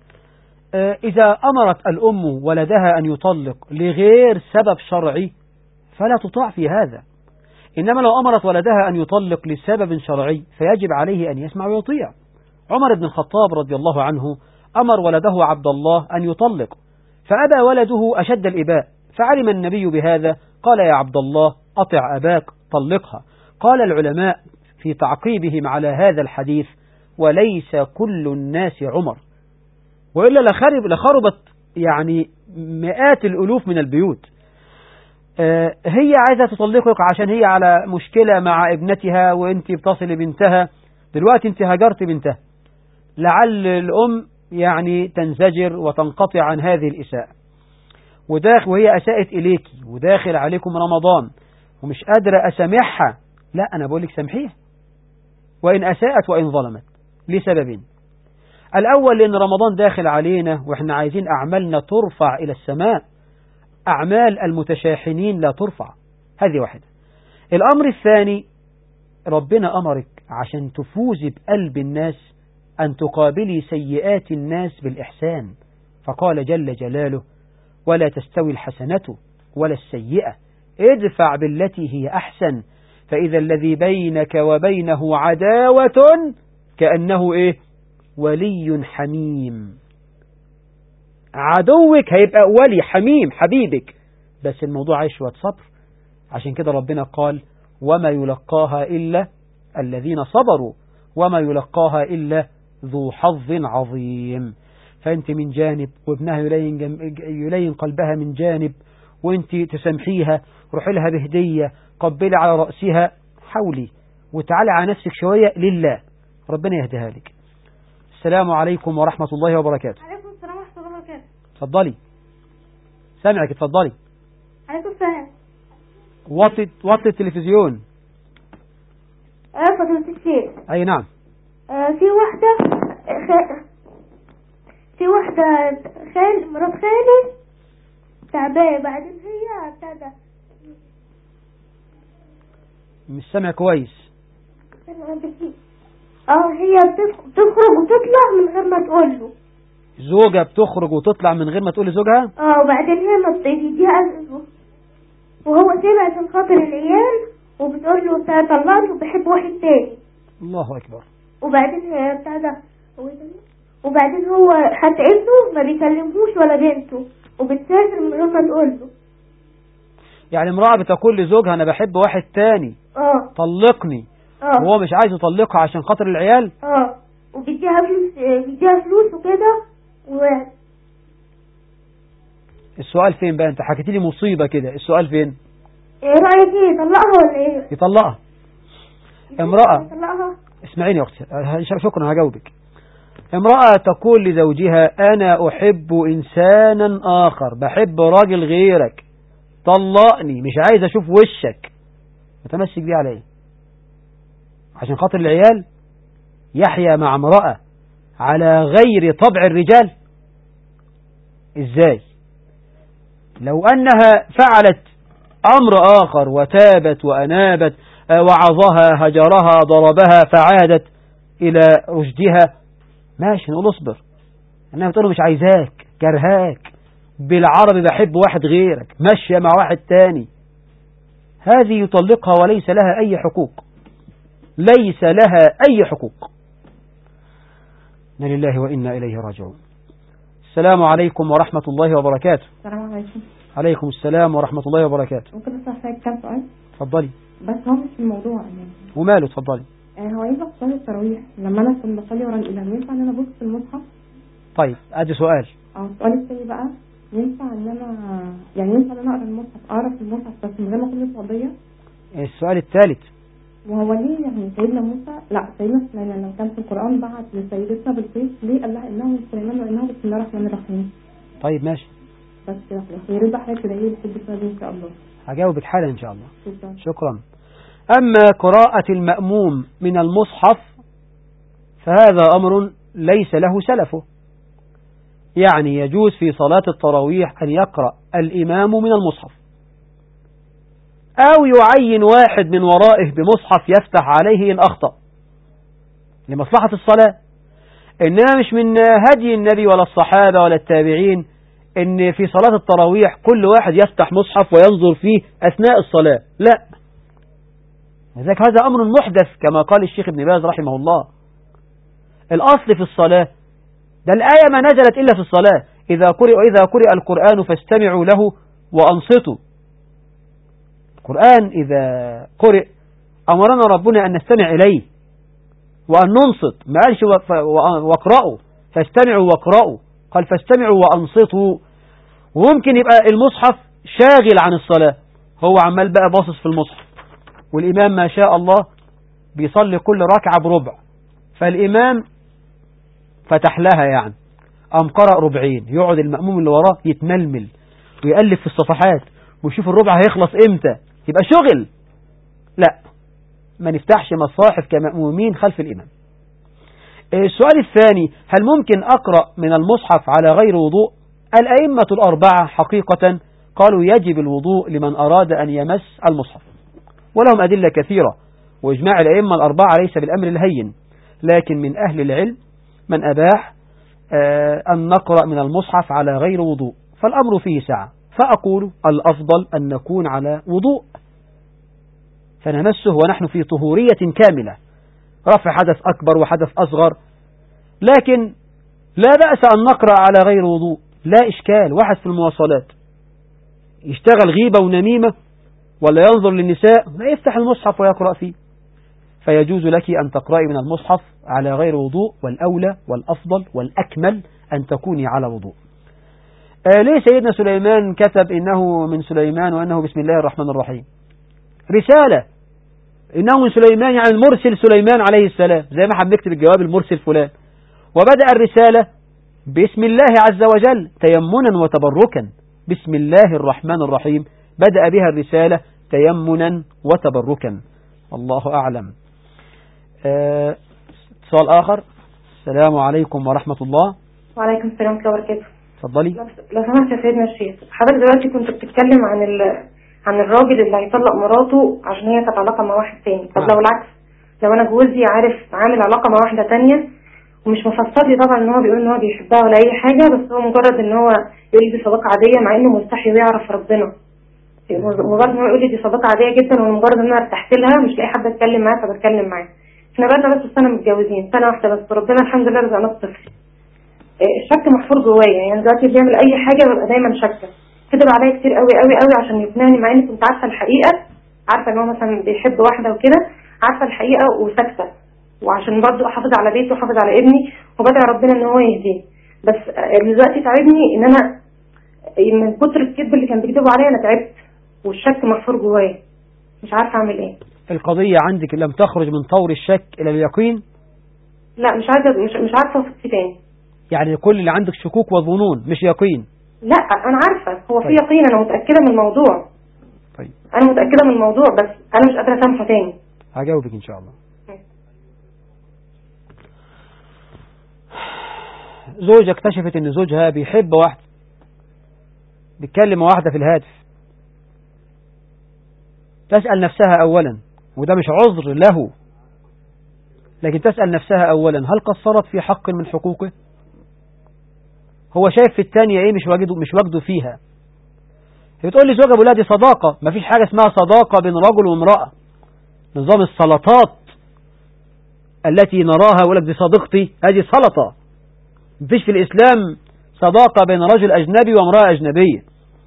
آه، إذا أمرت الأم ولدها أن يطلق لغير سبب شرعي فلا تطاع في هذا إنما لو أمرت ولدها أن يطلق لسبب شرعي فيجب عليه أن يسمع ويطيع عمر بن الخطاب رضي الله عنه أمر ولده عبد الله أن يطلق فأبى ولده أشد الإباء فعلم النبي بهذا قال يا عبد الله أطع أباك طلقها قال العلماء في تعقيبهم على هذا الحديث وليس كل الناس عمر وإلا لخرب لخربت يعني مئات الألوف من البيوت آه، هي عايزة تطلقك عشان هي على مشكلة مع ابنتها وانت بتصل بنتها دلوقتي انت هجرت بنتها لعل الأم يعني تنزجر وتنقطع عن هذه الإساءة وداخل وهي أساءت إليكي وداخل عليكم رمضان ومش قادرة أسامحها لا أنا بقول لك سامحيها وإن أساءت وإن ظلمت لسببين الأول لأن رمضان داخل علينا وإحنا عايزين أعمالنا ترفع إلى السماء أعمال المتشاحنين لا ترفع هذه واحدة الأمر الثاني ربنا أمرك عشان تفوزي بقلب الناس أن تقابلي سيئات الناس بالإحسان فقال جل جلاله ولا تستوي الحسنة ولا السيئة ادفع بالتي هي أحسن فإذا الذي بينك وبينه عداوة كأنه إيه ولي حميم عدوك هيبقى ولي حميم حبيبك بس الموضوع عايش شوية صبر عشان كده ربنا قال وما يلقاها إلا الذين صبروا وما يلقاها إلا ذو حظ عظيم فأنت من جانب وابنها يلين, جم... يلين قلبها من جانب وانت تسامحيها روحي لها بهدية قبلي على رأسها حولي وتعالي على نفسك شوية لله ربنا يهديها لك السلام عليكم ورحمة الله وبركاته عليكم السلام ورحمة الله وبركاته اتفضلي سامعك اتفضلي عليكم السلام وطي وطي التلفزيون اه فضيلة الشيخ أي نعم آه في واحدة خ... في واحدة خال مرات خالي تعبانة بعدين هي ابتدى مش سامع كويس اه هي بتخ- بتخرج وتطلع من غير ما تقول له زوجة بتخرج وتطلع من غير ما تقول لزوجها اه وبعدين هي ما بتديها أذن. وهو سمع عشان خاطر العيال وبتقول له بتاع طلعني وبحب واحد تاني الله أكبر وبعدين هي بتاع ده وبعدين هو حتى ابنه ما بيكلمهوش ولا بنته وبتسافر من غير ما تقول له يعني امرأة بتقول لزوجها أنا بحب واحد تاني اه طلقني اه وهو مش عايز يطلقها عشان خاطر العيال اه وبيديها فلوس بيديها فلوس وكده و السؤال فين بقى انت حكيت لي مصيبة كده السؤال فين ايه رأيك ايه طلقها ولا ايه؟ يطلقها امرأة طلقها اسمعيني يا أختي ه- شكرا هجاوبك امرأة تقول لزوجها أنا أحب إنسانا آخر بحب راجل غيرك طلقني مش عايز أشوف وشك متمسك بيه على إيه عشان خاطر العيال يحيا مع امرأة على غير طبع الرجال إزاي لو أنها فعلت أمر آخر وتابت وأنابت آه، وعظها هجرها ضربها فعادت إلى رشدها ماشي نقول اصبر انها بتقول له مش عايزاك كرهاك بالعربي بحب واحد غيرك ماشية مع واحد تاني هذه يطلقها وليس لها أي حقوق ليس لها أي حقوق إنا لله وإنا إليه راجعون السلام عليكم ورحمة الله وبركاته السلام عليكم عليكم السلام ورحمة الله وبركاته ممكن بس اسالك كام سؤال اتفضلي بس هو مش في الموضوع يعني وماله اتفضلي آه، هو ينفع في صلاه التراويح لما انا كنت بصلي ورا الامام ينفع ان انا ابص في المصحف طيب ادي سؤال اه السؤال الثاني بقى ينفع ان انا يعني ينفع ان انا اقرا المصحف اقرا في المصحف بس من غير ما اكون الصعوديه السؤال الثالث وهو ليه يعني سيدنا موسى لا سيدنا سليمان لما كان في القران بعت لسيدتنا بالقيس ليه قال لها انه من سليمان وانه بسم الله الرحمن الرحيم طيب ماشي بس كده خلاص يا ريت بقى حضرتك تدعي لي بحب السؤال ده ان شاء الله هجاوبك حالا إن شاء الله شكرا شكرا أما قراءة المأموم من المصحف فهذا أمر ليس له سلفه يعني يجوز في صلاة التراويح أن يقرأ الإمام من المصحف أو يعين واحد من ورائه بمصحف يفتح عليه إن أخطأ لمصلحة الصلاة إنما مش من هدي النبي ولا الصحابة ولا التابعين إن في صلاة التراويح كل واحد يفتح مصحف وينظر فيه أثناء الصلاة لا لذلك هذا أمر محدث كما قال الشيخ ابن باز رحمه الله الأصل في الصلاة ده الآية ما نزلت إلا في الصلاة إذا قرئ إذا قرئ القرآن فاستمعوا له وأنصتوا القرآن إذا قرئ أمرنا ربنا أن نستمع إليه وأن ننصت ما قالش وف- وأ- واقرأوا فاستمعوا واقرأوا قال فاستمعوا وأنصتوا وممكن يبقى المصحف شاغل عن الصلاة هو عمال بقى باصص في المصحف والإمام ما شاء الله بيصلي كل ركعة بربع فالإمام فتح لها يعني قام قرأ ربعين يقعد المأموم اللي وراه يتململ ويقلب في الصفحات ويشوف الربع هيخلص امتى يبقى شغل لا ما نفتحش مصاحف كمأمومين خلف الإمام السؤال الثاني هل ممكن أقرأ من المصحف على غير وضوء الأئمة الأربعة حقيقة قالوا يجب الوضوء لمن أراد أن يمس المصحف ولهم أدلة كثيرة وإجماع الأئمة الأربعة ليس بالأمر الهين لكن من أهل العلم من أباح آه، أن نقرأ من المصحف على غير وضوء فالأمر فيه سعة فأقول الأفضل أن نكون على وضوء فنمسه ونحن في طهورية كاملة رفع حدث أكبر وحدث أصغر لكن لا بأس أن نقرأ على غير وضوء لا إشكال واحد في المواصلات يشتغل غيبة ونميمة ولا ينظر للنساء ما يفتح المصحف ويقرأ فيه فيجوز لك أن تقرأي من المصحف على غير وضوء والأولى والأفضل والأكمل أن تكوني على وضوء آه ليه سيدنا سليمان كتب إنه من سليمان وأنه بسم الله الرحمن الرحيم رسالة إنه من سليمان يعني المرسل سليمان عليه السلام زي ما احنا بنكتب الجواب المرسل فلان وبدأ الرسالة باسم الله عز وجل تيمنا وتبركا بسم الله الرحمن الرحيم بدأ بها الرسالة تيمنا وتبركا الله أعلم آه، اتصال آخر السلام عليكم ورحمة الله وعليكم السلام ورحمة الله وبركاته اتفضلي لو لو سمحت يا سيدنا الشيخ حضرتك دلوقتي كنت بتتكلم عن ال... عن الراجل اللي هيطلق مراته عشان هي كانت علاقة مع واحد تاني طب نعم. لو العكس لو انا جوزي عارف عامل علاقة مع واحدة تانية ومش مفسر لي طبعا ان هو بيقول ان هو بيحبها ولا اي حاجة بس هو مجرد ان هو يقول لي دي صداقة عادية مع انه مستحي ويعرف ربنا مجرد ان هو يقول لي دي صداقة عادية جدا ومجرد ان انا ارتحت لها مش لاقي حد اتكلم معاه فبتكلم معاه احنا بقالنا بس سنة متجوزين سنة واحدة بس وربنا الحمد لله رزقنا بطفل الشك محفور جوايا يعني دلوقتي بيعمل اي حاجه ببقى دايما شاكه كذب عليا كتير قوي قوي قوي عشان يقنعني مع اني كنت عارفه الحقيقه عارفه ان هو مثلا بيحب واحده وكده عارفه الحقيقه وساكته وعشان برضه احافظ على بيتي واحافظ على ابني وبدعي ربنا ان هو يهديه بس اللي دلوقتي تعبني ان انا من كتر الكذب اللي كان بيكذبوا عليا انا تعبت والشك محفور جوايا مش عارفه اعمل ايه القضية عندك لم تخرج من طور الشك إلى اليقين لا مش عايزه مش, مش عارفه اوصف تاني يعني كل اللي عندك شكوك وظنون مش يقين لا انا عارفه هو في طيب. يقين انا متاكده من الموضوع طيب انا متاكده من الموضوع بس انا مش قادره اسامحه تاني هجاوبك إن شاء الله زوجة اكتشفت ان زوجها بيحب واحدة بيتكلم واحدة في الهاتف تسأل نفسها أولا وده مش عذر له لكن تسأل نفسها أولا هل قصرت في حق من حقوقه هو شايف في الثانية ايه مش واجده مش واجده فيها هي بتقول لي زوجة بولادي صداقة مفيش حاجة اسمها صداقة بين رجل وامرأة نظام السلطات التي نراها يقول لك دي صديقتي هذه سلطة مفيش في الإسلام صداقة بين رجل أجنبي وامرأة أجنبية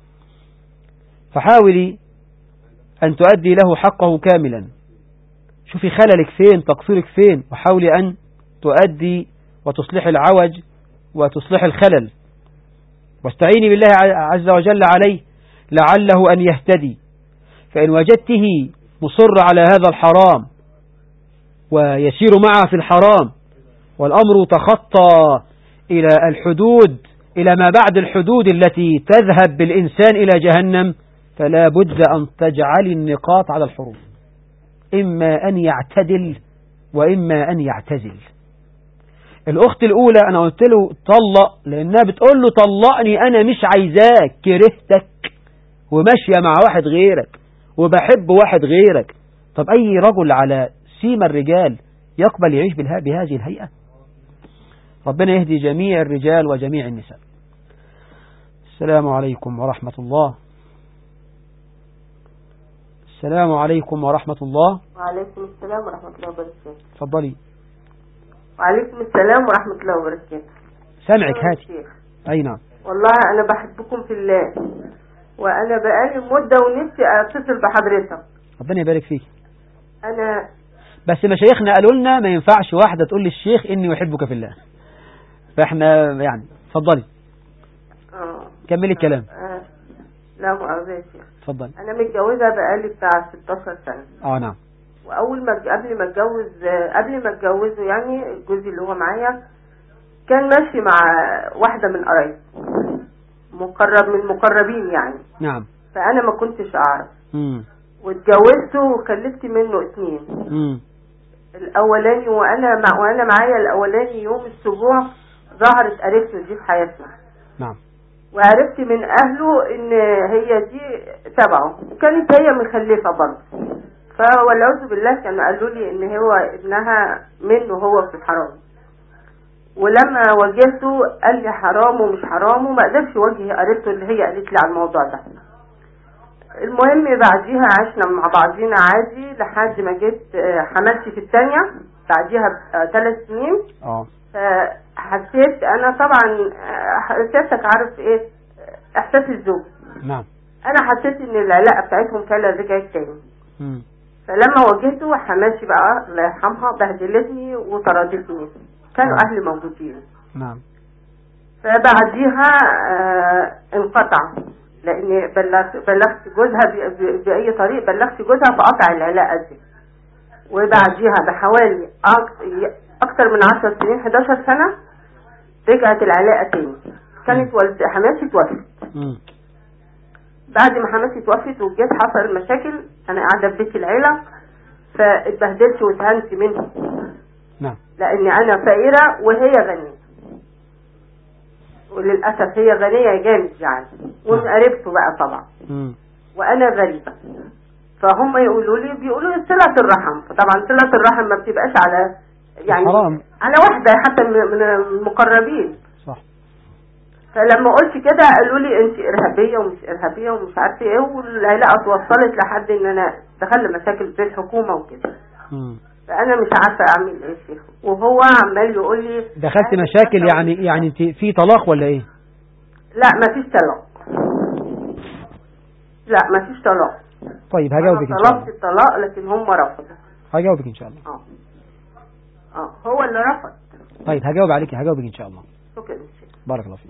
فحاولي أن تؤدي له حقه كاملا شوفي خللك فين تقصيرك فين وحاولي أن تؤدي وتصلح العوج وتصلح الخلل واستعيني بالله عز وجل عليه لعله أن يهتدي فإن وجدته مصر على هذا الحرام ويسير معه في الحرام والأمر تخطى إلى الحدود إلى ما بعد الحدود التي تذهب بالإنسان إلى جهنم فلا بد أن تجعل النقاط على الحروف إما أن يعتدل وإما أن يعتزل الأخت الأولى أنا قلت له طلق لأنها بتقول له طلقني أنا مش عايزاك كرهتك وماشية مع واحد غيرك وبحب واحد غيرك طب أي رجل على سيما الرجال يقبل يعيش بالها بهذه الهيئة ربنا يهدي جميع الرجال وجميع النساء السلام عليكم ورحمة الله السلام عليكم ورحمة الله وعليكم السلام ورحمة الله وبركاته تفضلي وعليكم السلام ورحمة الله وبركاته سامعك يا هاتي شيخ أي نعم والله أنا بحبكم في الله وأنا بقالي مدة ونفسي أتصل بحضرتك ربنا يبارك فيك أنا بس مشايخنا قالوا لنا ما ينفعش واحدة تقول للشيخ إني أحبك في الله فإحنا يعني اتفضلي آه كملي الكلام آه لا مؤاخذة يا شيخ اتفضلي أنا متجوزة بقالي بتاع 16 سنة اه نعم وأول ما قبل ما أتجوز قبل ما أتجوزه يعني جوزي اللي هو معايا كان ماشي مع واحدة من قرايبي مقرب من مقربين يعني نعم فأنا ما كنتش أعرف امم واتجوزته وخلفت منه اتنين امم الاولاني وانا مع وانا معايا الاولاني يوم السبوع ظهرت قريبته دي في حياتنا نعم وعرفت من اهله ان هي دي تبعه وكانت هي مخلفه برضه فوالعوذ بالله كانوا قالوا لي ان هو ابنها منه هو في الحرام ولما واجهته قال لي حرام ومش حرام وما قدرش يواجه قريبته اللي هي قالت لي على الموضوع ده المهم بعديها عشنا مع بعضينا عادي لحد ما جيت آه، حملتي في الثانية بعديها ثلاث سنين اه فحسيت انا طبعا آه، سيادتك عارف ايه آه، احساس الزوج نعم انا حسيت ان العلاقة بتاعتهم فعلا رجعت تاني امم فلما واجهته حماتي بقى الله يرحمها بهدلتني وطردتني كانوا آه. اهلي موجودين نعم فبعديها آه انقطع لاني بلغت بلغت جوزها ب- ب- باي طريق بلغت جوزها فقطع العلاقه دي وبعديها بحوالي أك- اكتر من 10 سنين 11 سنه رجعت العلاقه تاني كانت والد حماتي توفت امم بعد ما حماتي توفت وجيت حصل مشاكل انا قاعده في بيت العيله فاتبهدلت واتهنت منه نعم لاني انا فقيره وهي غنيه وللاسف هي غنيه جامد يعني وقريبته بقى طبعا مم. وانا غريبه فهم يقولوا لي بيقولوا لي صله الرحم فطبعا صله الرحم ما بتبقاش على يعني حرام. على واحده حتى من من المقربين صح فلما قلت كده قالوا لي انت ارهابيه ومش ارهابيه ومش عارفه ايه والعلاقه اتوصلت لحد ان انا دخلنا مشاكل في الحكومه وكده مم. فانا مش عارفه اعمل ايه فيها وهو عمال يقول لي دخلت مشاكل يعني يعني انت في طلاق ولا ايه لا ما فيش طلاق لا ما فيش طلاق طيب انا هجاوبك ان شاء طلبت الله الطلاق لكن هم رفضوا هجاوبك ان شاء الله اه اه هو اللي رفض طيب هجاوب عليك هجاوبك ان شاء الله شكرا شيخ بارك الله فيك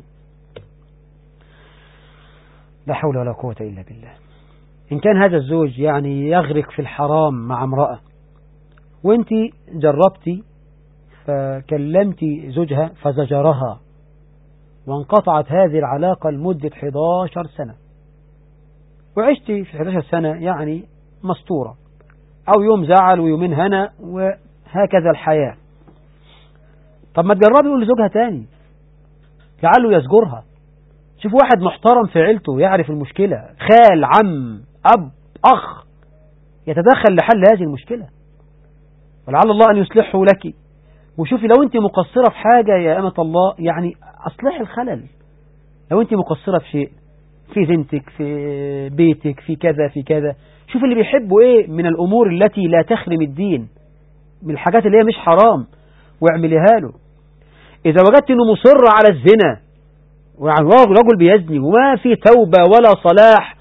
لا حول ولا قوة إلا بالله إن كان هذا الزوج يعني يغرق في الحرام مع امرأة وانت جربتي فكلمتي زوجها فزجرها وانقطعت هذه العلاقة لمدة 11 سنة وعشتي في 11 سنة يعني مستورة أو يوم زعل ويومين هنا وهكذا الحياة طب ما تجربي يقول لزوجها تاني لعله يزجرها شوف واحد محترم في عيلته يعرف المشكلة خال عم أب أخ يتدخل لحل هذه المشكلة ولعل الله أن يصلحه لك وشوفي لو أنت مقصرة في حاجة يا أمة الله يعني أصلح الخلل لو أنت مقصرة في شيء في بنتك في بيتك في كذا في كذا شوف اللي بيحبوا إيه من الأمور التي لا تخرم الدين من الحاجات اللي هي مش حرام واعمليها له إذا وجدت أنه مصر على الزنا ويعني رجل بيزني وما في توبة ولا صلاح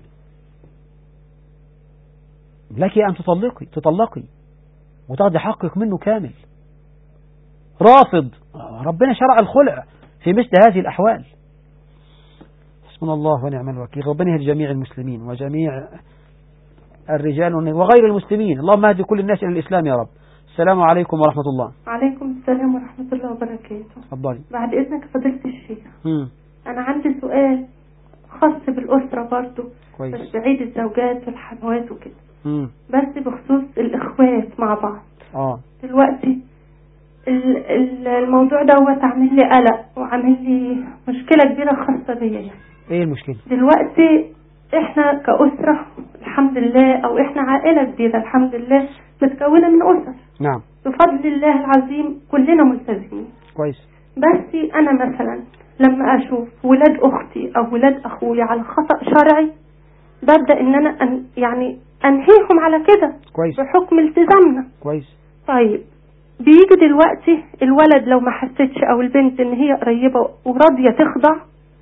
لك أن تطلقي تطلقي وتاخدي حقك منه كامل رافض ربنا شرع الخلع في مثل هذه الأحوال حسبنا الله ونعم الوكيل ربنا يهدي جميع المسلمين وجميع الرجال وغير المسلمين اللهم اهدي كل الناس إلى الإسلام يا رب السلام عليكم ورحمة الله عليكم السلام ورحمة الله وبركاته تفضلي بعد إذنك فضيلة الشيخ مم. أنا عندي سؤال خاص بالأسرة برضو كويس بس بعيد الزوجات والحموات وكده مم. بس بخصوص الإخوات مع بعض اه دلوقتي ال- ال- الموضوع دوت عامل لي قلق وعامل لي مشكلة كبيرة خاصة بيا يعني. ايه المشكلة دلوقتي احنا كأسرة الحمد لله او احنا عائلة كبيرة الحمد لله متكونة من أسر نعم بفضل الله العظيم كلنا ملتزمين كويس بس انا مثلا لما اشوف ولاد اختي او ولاد اخويا على خطأ شرعي ببدأ ان انا أن يعني انهيهم على كده كويس بحكم التزامنا كويس طيب بيجي دلوقتي الولد لو ما حستش او البنت ان هي قريبة وراضية تخضع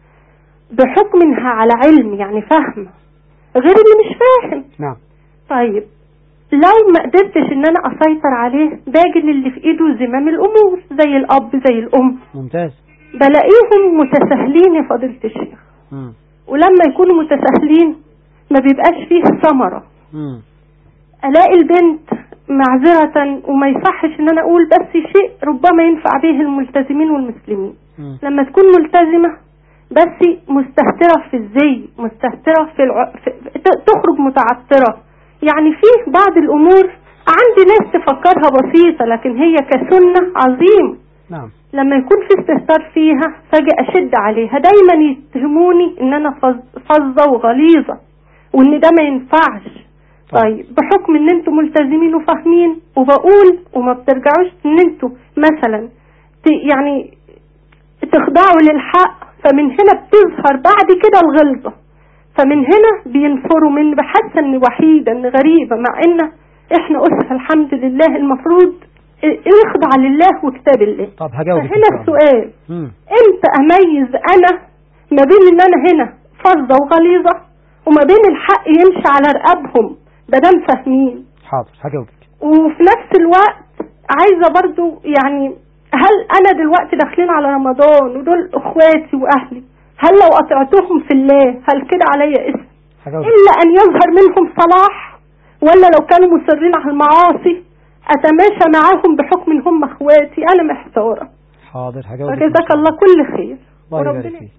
بحكم انها على علم يعني فاهمة غير اللي مش فاهم نعم طيب لو ما قدرتش ان انا اسيطر عليه باجي للي في ايده زمام الامور زي الاب زي الام ممتاز بلاقيهم متساهلين يا فضيلة الشيخ مم. ولما يكونوا متساهلين ما بيبقاش فيه ثمرة مم. الاقي البنت معذرة وما يصحش ان انا اقول بس شيء ربما ينفع به الملتزمين والمسلمين مم. لما تكون ملتزمة بس مستهترة في الزي مستهترة في, الع... في ت- تخرج متعثرة يعني فيه بعض الامور عندي ناس تفكرها بسيطة لكن هي كسنة عظيم نعم لما يكون في استهتار فيها فاجي اشد عليها دايما يتهموني ان انا فظ- فظة وغليظة وان ده ما ينفعش طيب بحكم ان انتوا ملتزمين وفاهمين وبقول وما بترجعوش ان انتوا مثلا ت- يعني تخضعوا للحق فمن هنا بتظهر بعد كده الغلظة فمن هنا بينفروا من بحاسة اني وحيدة اني غريبة مع ان احنا اسرة الحمد لله المفروض نخضع لله وكتاب الله طب هجاوبك إن فهنا شاء الله. السؤال مم. امتى اميز انا ما بين ان انا هنا فظة وغليظة وما بين الحق يمشي على رقابهم ده دام فاهمين حاضر هجاوبك وفي نفس الوقت عايزة برضو يعني هل انا دلوقتي داخلين على رمضان ودول اخواتي واهلي هل لو قطعتهم في الله هل كده عليا اسم هجاوبك الا ان يظهر منهم صلاح ولا لو كانوا مصرين على المعاصي اتماشى معاهم بحكم ان هم اخواتي انا محتارة حاضر هجاوبك إن فجزاك شاء الله كل خير الله يبارك وربنا فيك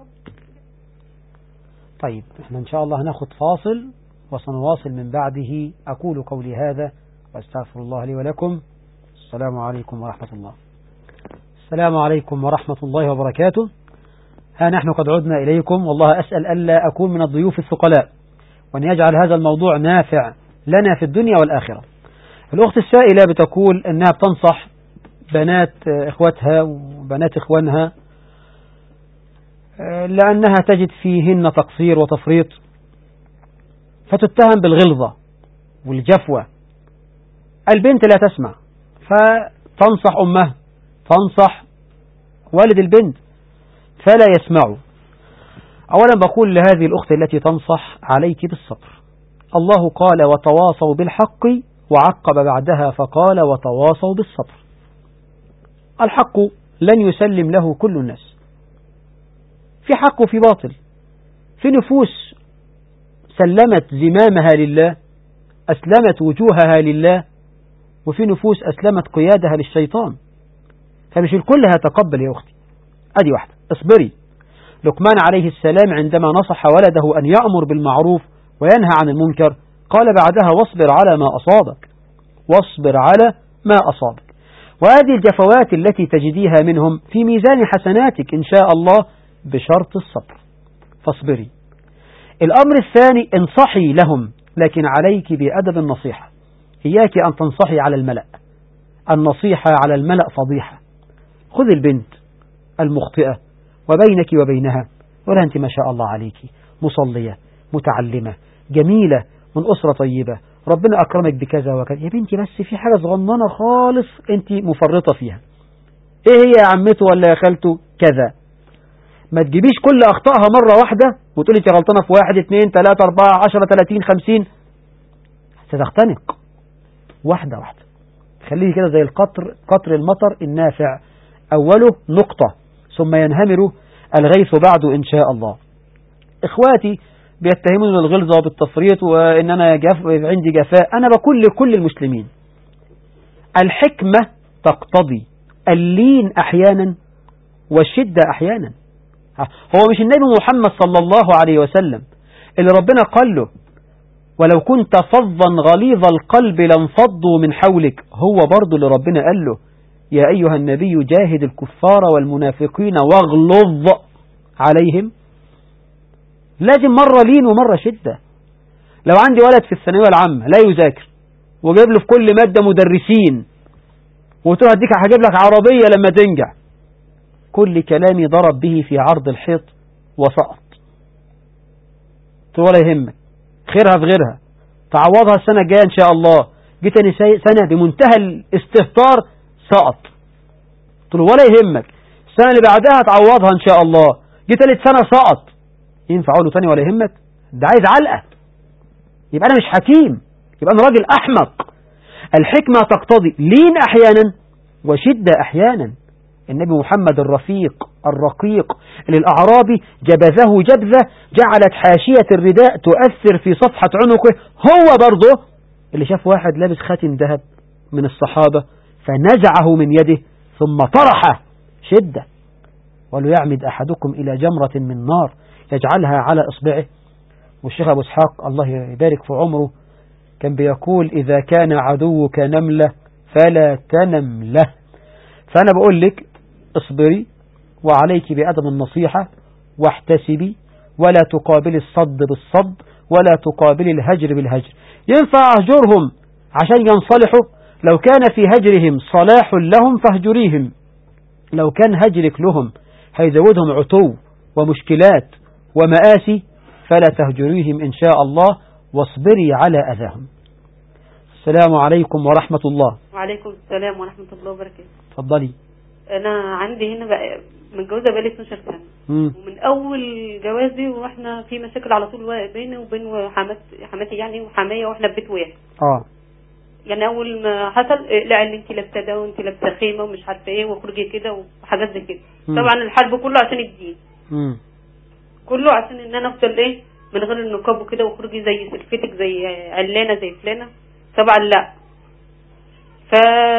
طيب احنا ان شاء الله هناخد فاصل وسنواصل من بعده اقول قولي هذا واستغفر الله لي ولكم السلام عليكم ورحمة الله السلام عليكم ورحمة الله وبركاته ها نحن قد عدنا إليكم والله أسأل ألا أكون من الضيوف الثقلاء وأن يجعل هذا الموضوع نافع لنا في الدنيا والآخرة الأخت السائلة بتقول أنها بتنصح بنات إخوتها وبنات إخوانها لأنها تجد فيهن تقصير وتفريط فتتهم بالغلظة والجفوة البنت لا تسمع فتنصح أمها تنصح والد البنت فلا يسمعوا أولا بقول لهذه الأخت التي تنصح عليك بالصبر الله قال وتواصوا بالحق وعقب بعدها فقال وتواصوا بالصبر الحق لن يسلم له كل الناس في حق وفي باطل في نفوس سلمت زمامها لله أسلمت وجوهها لله وفي نفوس أسلمت قيادها للشيطان فمش الكل هتقبل يا أختي أدي واحدة اصبري لقمان عليه السلام عندما نصح ولده أن يأمر بالمعروف وينهى عن المنكر قال بعدها واصبر على ما أصابك واصبر على ما أصابك وهذه الجفوات التي تجديها منهم في ميزان حسناتك إن شاء الله بشرط الصبر فاصبري الأمر الثاني انصحي لهم لكن عليك بأدب النصيحة إياك أن تنصحي على الملأ النصيحة على الملأ فضيحة خذ البنت المخطئة وبينك وبينها ولا أنت ما شاء الله عليك مصلية متعلمة جميلة من أسرة طيبة ربنا أكرمك بكذا وكذا يا بنتي بس في حاجة صغننة خالص أنت مفرطة فيها إيه هي يا عمته ولا يا خالته كذا ما تجيبيش كل أخطائها مرة واحدة وتقولي أنت غلطانة في واحد اثنين ثلاثة أربعة عشرة ثلاثين خمسين ستختنق واحدة واحدة خليه كده زي القطر قطر المطر النافع أوله نقطة ثم ينهمر الغيث بعده إن شاء الله إخواتي بيتهمون الغلظة بالتفريط وإن أنا جف عندي جفاء أنا بقول لكل المسلمين الحكمة تقتضي اللين أحيانا والشدة أحيانا هو مش النبي محمد صلى الله عليه وسلم اللي ربنا قال له ولو كنت فظا غليظ القلب لانفضوا من حولك هو برضه اللي ربنا قال له يا أيها النبي جاهد الكفار والمنافقين واغلظ عليهم لازم مرة لين ومرة شدة لو عندي ولد في الثانوية العامة لا يذاكر وجايب له في كل مادة مدرسين وتقول هديك هجيب لك عربية لما تنجح كل كلامي ضرب به في عرض الحيط وسقط ولا يهمك خيرها في غيرها تعوضها السنة الجاية إن شاء الله جيت تاني سنة بمنتهى الاستهتار سقط قلت له ولا يهمك السنة اللي بعدها تعوضها إن شاء الله جيت ثالث سنة سقط ينفع أقول له تاني ولا يهمك ده عايز علقة يبقى أنا مش حكيم يبقى أنا راجل أحمق الحكمة تقتضي لين أحيانا وشدة أحيانا النبي محمد الرفيق الرقيق اللي الأعرابي جبذه جبذة جعلت حاشية الرداء تؤثر في صفحة عنقه هو برضه اللي شاف واحد لابس خاتم ذهب من الصحابة فنزعه من يده ثم طرحه شدة وليعمد أحدكم إلى جمرة من نار يجعلها على إصبعه والشيخ أبو اسحاق الله يبارك في عمره كان بيقول إذا كان عدوك نملة فلا تنم له فأنا بقول لك اصبري وعليك بأدب النصيحة واحتسبي ولا تقابل الصد بالصد ولا تقابل الهجر بالهجر ينفع أهجرهم عشان ينصلحوا لو كان في هجرهم صلاح لهم فاهجريهم لو كان هجرك لهم هيزودهم عتو ومشكلات ومآسي فلا تهجريهم إن شاء الله واصبري على أذاهم السلام عليكم ورحمة الله وعليكم السلام ورحمة الله وبركاته تفضلي أنا عندي هنا بقى متجوزة بقالي 12 سنة مم. ومن أول جوازي واحنا في مشاكل على طول بيني وبين حمات حماتي يعني وحماية واحنا في بيت واحد اه يعني أول ما حصل إيه، لا إن أنت لابسة ده وأنت لابسة خيمة ومش عارفة إيه واخرجي كده وحاجات زي كده مم. طبعا الحرب كله عشان الدين مم. كله عشان ان انا افضل ايه من غير النقاب وكده واخرجي زي سلفتك زي علانه زي فلانه طبعا لا ف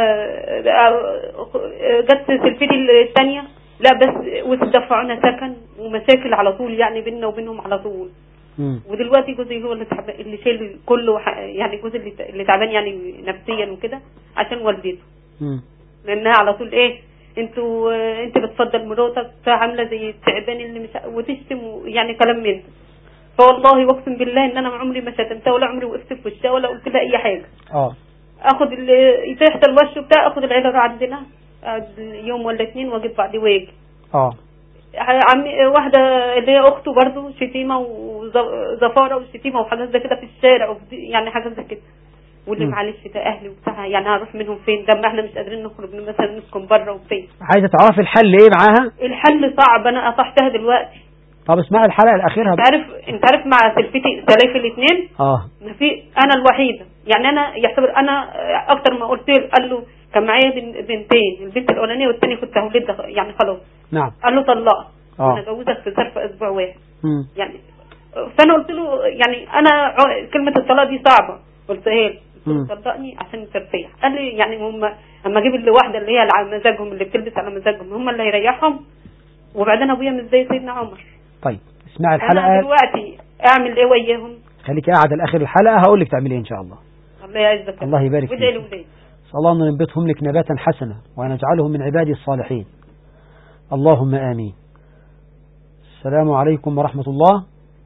جت سلفتي الثانيه لا بس وتدفعونا سكن ومشاكل على طول يعني بيننا وبينهم على طول مم. ودلوقتي جوزي هو اللي تعب... اللي شايل كله ح- يعني جوزي اللي اللي تعبان يعني نفسيا وكده عشان والدته مم. لانها على طول ايه انتوا آه، انت بتفضل مراتك عامله زي التعبان اللي مش وتشتم و- يعني كلام من ده فوالله واقسم بالله ان انا عمري ما شتمتها ولا عمري وقفت في وشها ولا قلت لها اي حاجه اه اخد ال- تحت الوش بتاع اخد العيله عندنا اقعد يوم ولا اتنين واجي بعد واجي اه عمي واحدة اللي هي أخته برضو شتيمة وزفارة وشتيمة وحاجات زي كده في الشارع وفي- يعني حاجات زي كده واللي مم. معلش ده أهلي وبتاع يعني هروح منهم فين ده ما احنا مش قادرين نخرج مثلا نسكن بره وفين عايزة تعرفي الحل ايه معاها الحل صعب أنا قطعتها دلوقتي طب اسمعي الحلقة الأخيرة انت بقى. عارف انت عارف مع سلفتي سلايف الاثنين اه ما في انا الوحيده يعني انا يعتبر انا اكتر ما قلت له قال له كان معايا بن- بنتين البنت الاولانيه والثانيه كنت هولد يعني خلاص نعم قال له طلقها اه. انا جوزك في ظرف اسبوع واحد مم. يعني فانا قلت له يعني انا ع- كلمه الطلاق دي صعبه قلتها له قلت مم. له طلقني عشان ترتاح قال لي يعني هم اما اجيب اللي واحده اللي هي على مزاجهم اللي بتلبس على مزاجهم هم اللي هيريحهم وبعدين ابويا مش زي سيدنا عمر طيب اسمعي انا الحلقة دلوقتي اعمل ايه وياهم خليكي قاعدة لآخر الحلقة هقول لك تعملي ايه إن شاء الله الله يعزك الله يبارك وادعي فيك. لولادي نسأل الله أن ينبتهم لك نباتا حسنا ونجعلهم من عبادي الصالحين اللهم آمين السلام عليكم ورحمة الله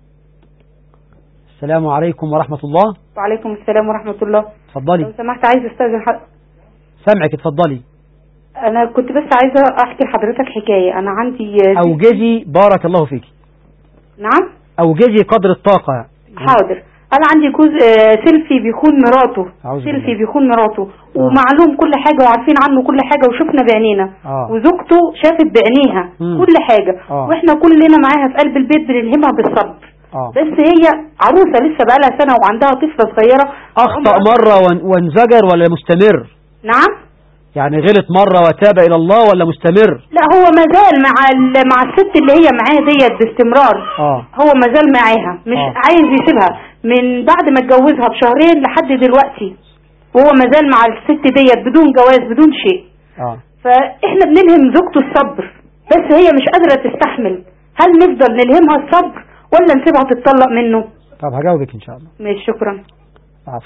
السلام عليكم ورحمة الله وعليكم السلام ورحمة الله لو اتفضلي سمحت عايز استاذن حد سامعك اتفضلي انا كنت بس عايزة احكي لحضرتك حكاية انا عندي أوجزي بارك الله فيك نعم أوجزي قدر الطاقة حاضر انا عندي جوز آه، سيلفي بيخون مراته أعوذ سيلفي بالله. بيخون مراته ومعلوم كل حاجة وعارفين عنه كل حاجة وشفنا بعينينا آه. وزوجته شافت بعينيها مم. كل حاجة آه. واحنا كلنا معاها في قلب البيت بنلهمها بالصبر آه. بس هي عروسة لسه بقالها سنة وعندها طفلة صغيرة أخطأ مرة وان- وانزجر ولا مستمر نعم يعني غلط مرة وتاب إلى الله ولا مستمر لا هو مازال مع ال- مع الست اللي هي معاه ديت باستمرار آه هو مازال معاها مش آه. عايز يسيبها من بعد ما اتجوزها بشهرين لحد دلوقتي وهو مازال مع الست ديت بدون جواز بدون شيء آه فاحنا بنلهم زوجته الصبر بس هي مش قادرة تستحمل هل نفضل نلهمها الصبر ولا نسيبها تتطلق منه طب هجاوبك إن شاء الله ماشي شكرا عفو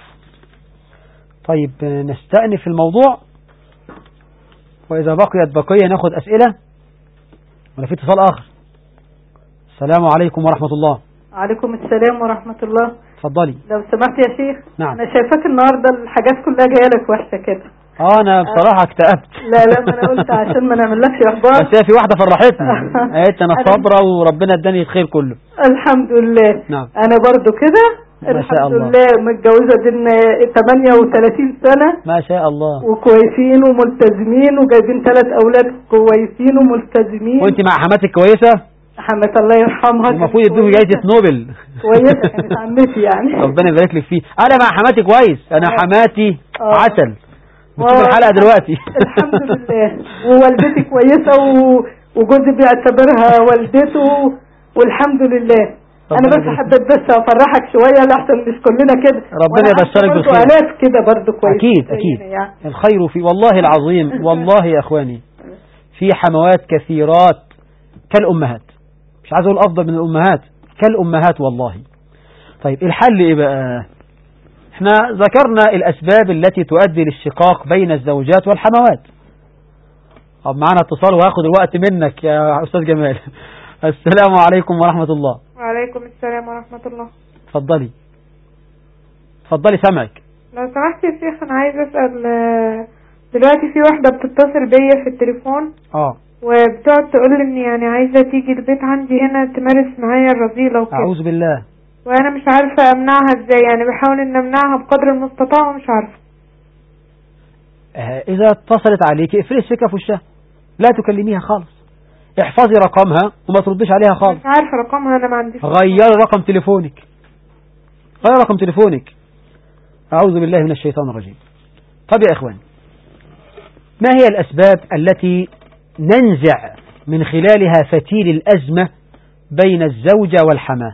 طيب آه، نستأنف الموضوع وإذا بقيت بقية ناخد أسئلة ولا في اتصال آخر السلام عليكم ورحمة الله عليكم السلام ورحمة الله اتفضلي لو سمحت يا شيخ نعم أنا شايفاك النهاردة الحاجات كلها جاية لك وحشة كده اه انا بصراحة اكتئبت لا لا ما أنا قلت عشان ما نعملكش إحباط بس هي في واحدة فرحتني قالت انا صابرة وربنا اداني الخير كله الحمد لله نعم أنا برضو كده ما شاء الحمد الله. لله متجوزة دين 38 سنة ما شاء الله وكويسين وملتزمين وجايبين ثلاث أولاد كويسين وملتزمين وانت مع حماتك كويسة حماة الله يرحمها المفروض يدوه جايزة نوبل كويسة كانت عمتي يعني ربنا يبارك لك فيه انا مع حماتي كويس انا حماتي آه. عسل بتشوف و- الحلقة دلوقتي الحمد لله ووالدتي كويسة و... وجوزي بيعتبرها والدته والحمد لله انا ربنا بس يبارك حبيت بس افرحك شويه لحسن مش كلنا كده ربنا وأنا يبشرك عارفة برضو بالخير. الاف كده برضو كويس اكيد اكيد يعني. الخير في والله العظيم والله يا اخواني في حموات كثيرات كالامهات مش عايز اقول افضل من الامهات كالامهات والله طيب الحل ايه بقى احنا ذكرنا الاسباب التي تؤدي للشقاق بين الزوجات والحموات طب معانا اتصال وهاخد الوقت منك يا استاذ جمال السلام عليكم ورحمة الله وعليكم السلام ورحمة الله اتفضلي اتفضلي سامعك لو سمحت يا شيخ أنا عايزة أسأل آه، دلوقتي في واحدة بتتصل بيا في التليفون اه وبتقعد تقول لي إن يعني عايزة تيجي البيت عندي هنا تمارس معايا الرذيلة وكده اعوذ بالله وأنا مش عارفة أمنعها إزاي يعني بحاول إن أمنعها بقدر المستطاع ومش عارفة آه، إذا اتصلت عليك اقفلي السكة في وشها لا تكلميها خالص احفظي رقمها وما تردش عليها خالص مش عارفة رقمها أنا ما عنديش غيري رقم تليفونك غير رقم تليفونك أعوذ بالله من الشيطان الرجيم طب يا إخوان ما هي الأسباب التي ننزع من خلالها فتيل الأزمة بين الزوجة والحماة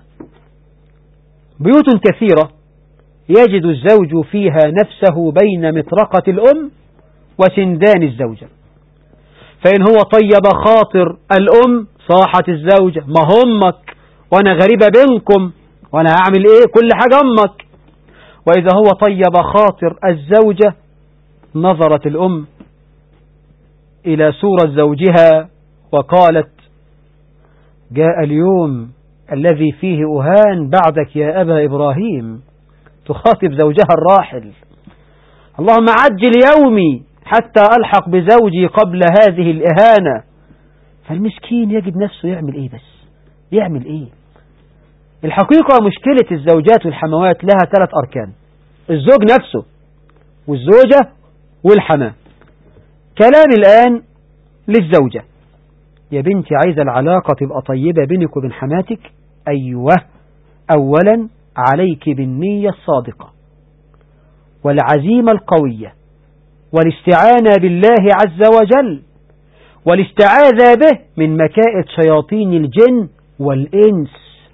بيوت كثيرة يجد الزوج فيها نفسه بين مطرقة الأم وسندان الزوجة فإن هو طيب خاطر الأم صاحت الزوجة ما همك وأنا غريبة بينكم وأنا هعمل إيه كل حاجة أمك وإذا هو طيب خاطر الزوجة نظرت الأم إلى سورة زوجها وقالت جاء اليوم الذي فيه أهان بعدك يا أبا إبراهيم تخاطب زوجها الراحل اللهم عجل يومي حتى ألحق بزوجي قبل هذه الإهانة فالمسكين يجد نفسه يعمل إيه بس يعمل إيه الحقيقة مشكلة الزوجات والحموات لها ثلاث أركان الزوج نفسه والزوجة والحماة كلام الآن للزوجة يا بنتي عايزة العلاقة تبقى طيبة بينك وبين حماتك أيوة أولا عليك بالنية الصادقة والعزيمة القوية والاستعانة بالله عز وجل والاستعاذة به من مكائد شياطين الجن والإنس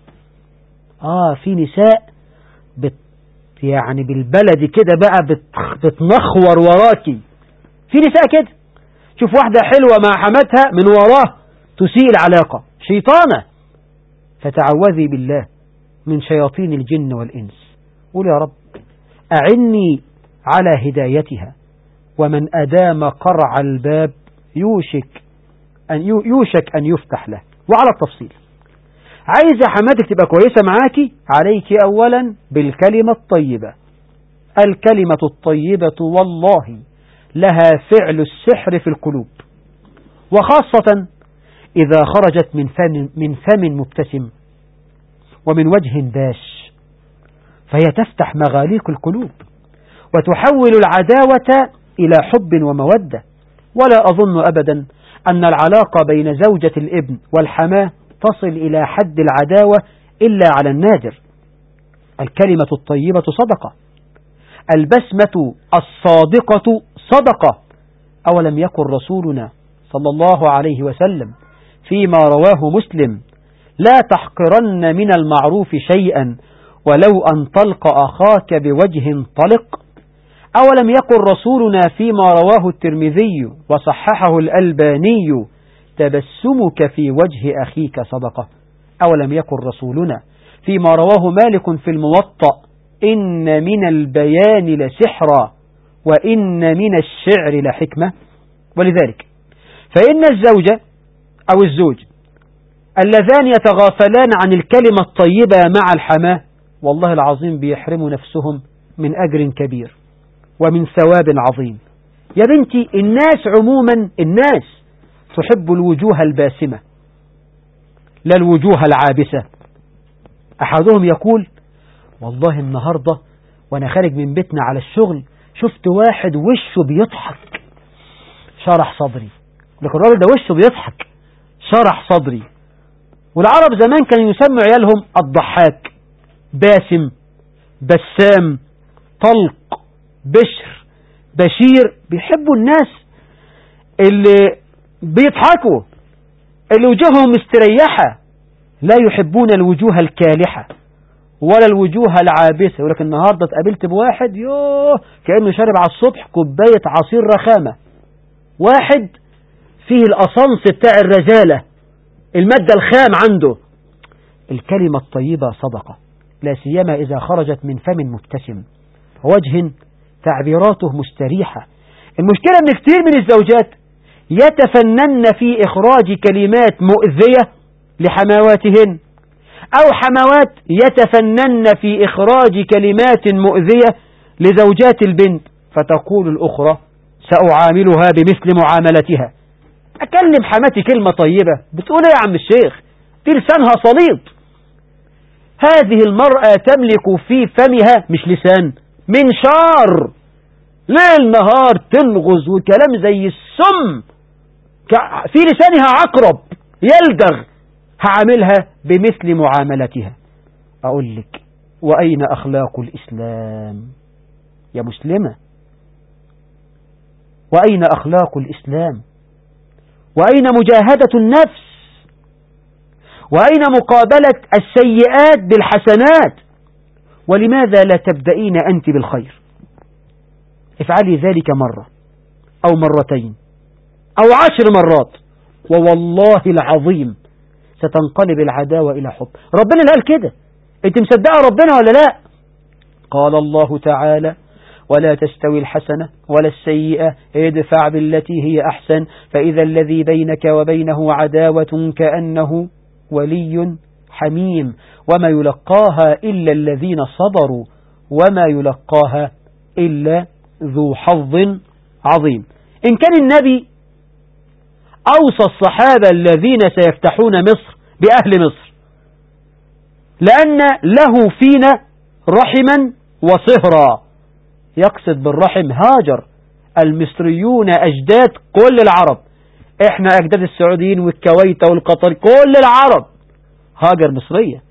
آه في نساء بت يعني بالبلد كده بقى بت بتنخور وراكي في نساء كده شوف واحدة حلوة مع حماتها من وراه تسيء العلاقة شيطانة فتعوذي بالله من شياطين الجن والإنس قول يا رب أعني على هدايتها ومن أدام قرع الباب يوشك أن يوشك أن يفتح له وعلى التفصيل عايزة حماتك تبقى كويسة معاكي عليك أولا بالكلمة الطيبة الكلمة الطيبة والله لها فعل السحر في القلوب وخاصة إذا خرجت من فم, من فم مبتسم ومن وجه باش فهي تفتح مغاليق القلوب وتحول العداوة إلى حب ومودة ولا أظن أبدا أن العلاقة بين زوجة الابن والحماة تصل إلى حد العداوة إلا على النادر الكلمة الطيبة صدقة البسمة الصادقة صدقة أولم يكن رسولنا صلى الله عليه وسلم فيما رواه مسلم لا تحقرن من المعروف شيئا ولو أن تلقى أخاك بوجه طلق أولم يقل رسولنا فيما رواه الترمذي وصححه الألباني تبسمك في وجه أخيك صدقة أولم يقل رسولنا فيما رواه مالك في الموطأ إن من البيان لسحرا وإن من الشعر لحكمة ولذلك فإن الزوجة أو الزوج اللذان يتغافلان عن الكلمة الطيبة مع الحماة والله العظيم بيحرموا نفسهم من أجر كبير ومن ثواب عظيم يا بنتي الناس عموما الناس تحب الوجوه الباسمة لا الوجوه العابسة أحدهم يقول والله النهاردة وأنا خارج من بيتنا على الشغل شفت واحد وشه بيضحك شرح صدري لكن الراجل ده وشه بيضحك شرح صدري والعرب زمان كانوا يسموا عيالهم الضحاك باسم بسام طلق بشر بشير بيحبوا الناس اللي بيضحكوا اللي وجوههم مستريحة لا يحبون الوجوه الكالحة ولا الوجوه العابسة ولكن النهاردة اتقابلت بواحد يوه كأنه شارب على الصبح كوباية عصير رخامة واحد فيه الأصنص بتاع الرزالة المادة الخام عنده الكلمة الطيبة صدقة لا سيما إذا خرجت من فم مبتسم وجه تعبيراته مستريحة المشكلة أن كثير من الزوجات يتفنن في إخراج كلمات مؤذية لحمواتهن أو حموات يتفنن في إخراج كلمات مؤذية لزوجات البنت فتقول الأخرى سأعاملها بمثل معاملتها أكلم حماتي كلمة طيبة بتقول يا عم الشيخ دي لسانها صليط هذه المرأة تملك في فمها مش لسان منشار ليل نهار تلغز وكلام زي السم في لسانها عقرب يلدغ هعملها بمثل معاملتها أقول لك وأين أخلاق الإسلام يا مسلمة وأين أخلاق الإسلام وأين مجاهدة النفس وأين مقابلة السيئات بالحسنات ولماذا لا تبدأين أنت بالخير افعلي ذلك مرة أو مرتين أو عشر مرات ووالله العظيم ستنقلب العداوة إلى حب ربنا اللي قال كده انت مصدقة ربنا ولا لا قال الله تعالى ولا تستوي الحسنة ولا السيئة ادفع بالتي هي أحسن فإذا الذي بينك وبينه عداوة كأنه ولي حميم وما يلقاها إلا الذين صبروا وما يلقاها إلا ذو حظ عظيم إن كان النبي أوصى الصحابة الذين سيفتحون مصر بأهل مصر لأن له فينا رحما وصهرا يقصد بالرحم هاجر المصريون أجداد كل العرب احنا أجداد السعوديين والكويت والقطر كل العرب هاجر مصرية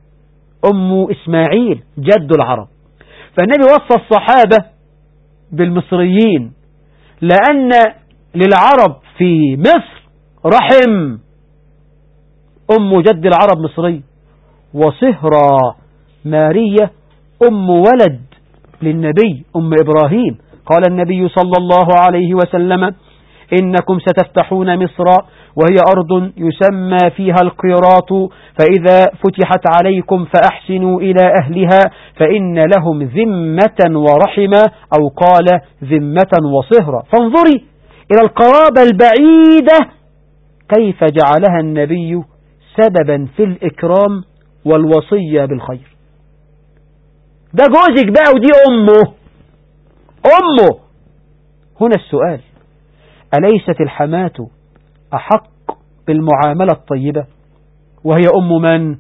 أم إسماعيل جد العرب فالنبي وصى الصحابة بالمصريين لأن للعرب في مصر رحم أم جد العرب مصري وصهرى مارية أم ولد للنبي أم إبراهيم قال النبي صلى الله عليه وسلم إنكم ستفتحون مصر وهي أرض يسمى فيها القيراط فإذا فتحت عليكم فأحسنوا إلى أهلها فإن لهم ذمة ورحمة أو قال ذمة وصهرة فانظري إلى القرابة البعيدة كيف جعلها النبي سببا في الإكرام والوصية بالخير ده جوزك بقى ودي أمه أمه هنا السؤال أليست الحماة أحق بالمعاملة الطيبة وهي أم من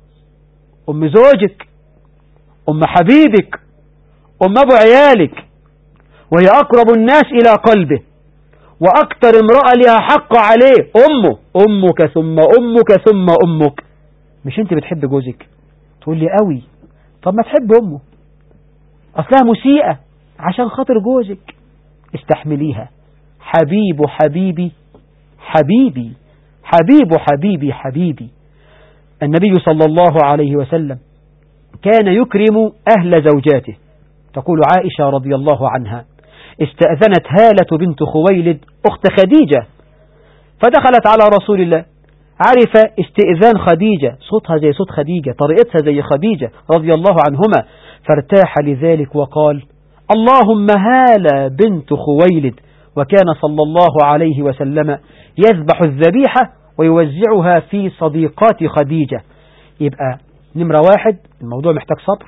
أم زوجك أم حبيبك أم أبو عيالك وهي أقرب الناس إلى قلبه وأكثر امرأة لها حق عليه أمه أمك ثم أمك ثم أمك مش أنت بتحب جوزك تقول لي قوي طب ما تحب أمه أصلها مسيئة عشان خاطر جوزك استحمليها حبيب حبيبي حبيبي حبيب حبيبي حبيبي النبي صلى الله عليه وسلم كان يكرم أهل زوجاته تقول عائشة رضي الله عنها استأذنت هالة بنت خويلد أخت خديجة فدخلت على رسول الله عرف استئذان خديجة صوتها زي صوت خديجة طريقتها زي خديجة رضي الله عنهما فارتاح لذلك وقال اللهم هالة بنت خويلد وكان صلى الله عليه وسلم يذبح الذبيحة ويوزعها في صديقات خديجة يبقى نمرة واحد الموضوع محتاج صبر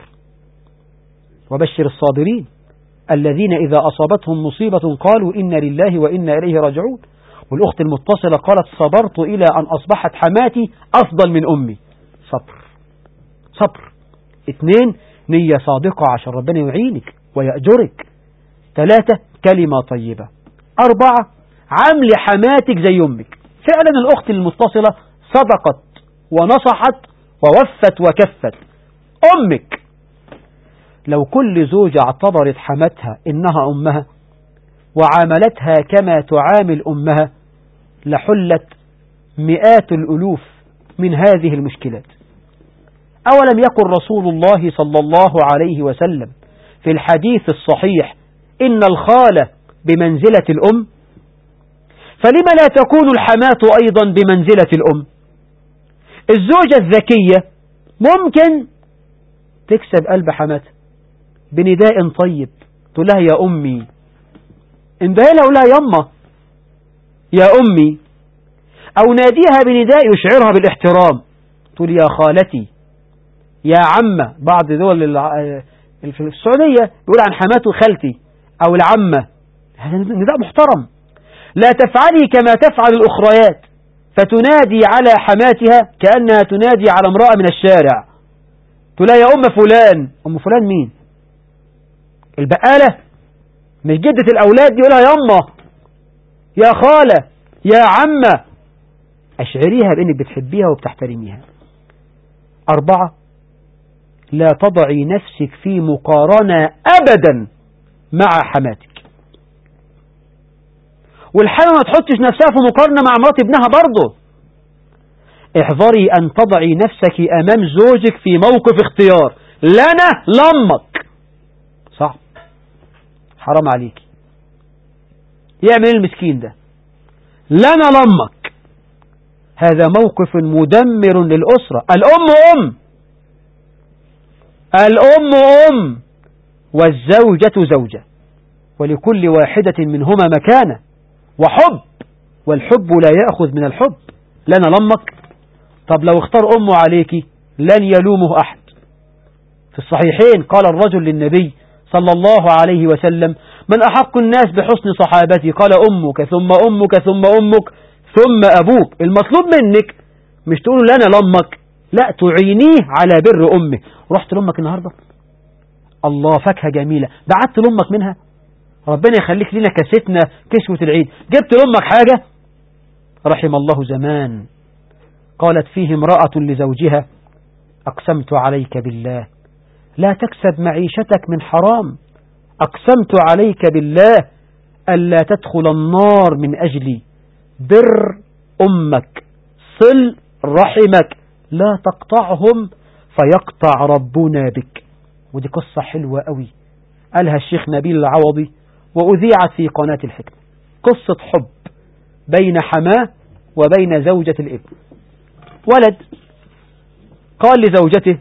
وبشر الصابرين الذين إذا أصابتهم مصيبة قالوا إن لله وإنا إليه راجعون والأخت المتصلة قالت صبرت إلى أن أصبحت حماتي أفضل من أمي صبر صبر اثنين نية صادقة عشان ربنا يعينك ويأجرك ثلاثة كلمة طيبة أربعة عمل حماتك زي أمك فعلا الأخت المتصلة صدقت ونصحت ووفت وكفت أمك لو كل زوجة اعتبرت حماتها إنها أمها وعاملتها كما تعامل أمها لحلت مئات الألوف من هذه المشكلات أولم يقل رسول الله صلى الله عليه وسلم في الحديث الصحيح إن الخالة بمنزلة الأم فلما لا تكون الحماة أيضا بمنزلة الأم الزوجة الذكية ممكن تكسب قلب حماتها بنداء طيب تقول لها يا أمي اندهي لها لها يما يا أمي أو ناديها بنداء يشعرها بالاحترام تقول يا خالتي يا عمة بعض دول في السعودية بيقول عن حماته خالتي أو العمة هذا نداء محترم لا تفعلي كما تفعل الأخريات فتنادي على حماتها كأنها تنادي على امرأة من الشارع تقول يا أم فلان أم فلان مين البقالة مش جدة الأولاد دي يقولها يما يا خالة يا عمة أشعريها بأنك بتحبيها وبتحترميها أربعة لا تضعي نفسك في مقارنة أبدا مع حماتك والحامة ما تحطش نفسها في مقارنة مع مرات ابنها برضه احذري أن تضعي نفسك أمام زوجك في موقف اختيار لنا لمك صعب حرام عليك يعمل المسكين ده لنا لمك هذا موقف مدمر للأسرة الأم أم الأم أم والزوجة زوجة ولكل واحدة منهما مكانة وحب والحب لا يأخذ من الحب لنا لمك طب لو اختار أمه عليك لن يلومه أحد في الصحيحين قال الرجل للنبي صلى الله عليه وسلم من أحق الناس بحسن صحابتي قال أمك ثم أمك ثم أمك ثم أبوك المطلوب منك مش تقول لنا لأمك لا تعينيه على بر أمه رحت لأمك النهاردة الله فاكهة جميلة بعت لأمك منها ربنا يخليك لنا كستنا كسوة العيد جبت لأمك حاجة رحم الله زمان قالت فيه امرأة لزوجها أقسمت عليك بالله لا تكسب معيشتك من حرام أقسمت عليك بالله ألا تدخل النار من أجلي بر أمك صل رحمك لا تقطعهم فيقطع ربنا بك ودي قصة حلوة قوي قالها الشيخ نبيل العوضي وأذيعت في قناة الحكمة قصة حب بين حماه وبين زوجة الابن ولد قال لزوجته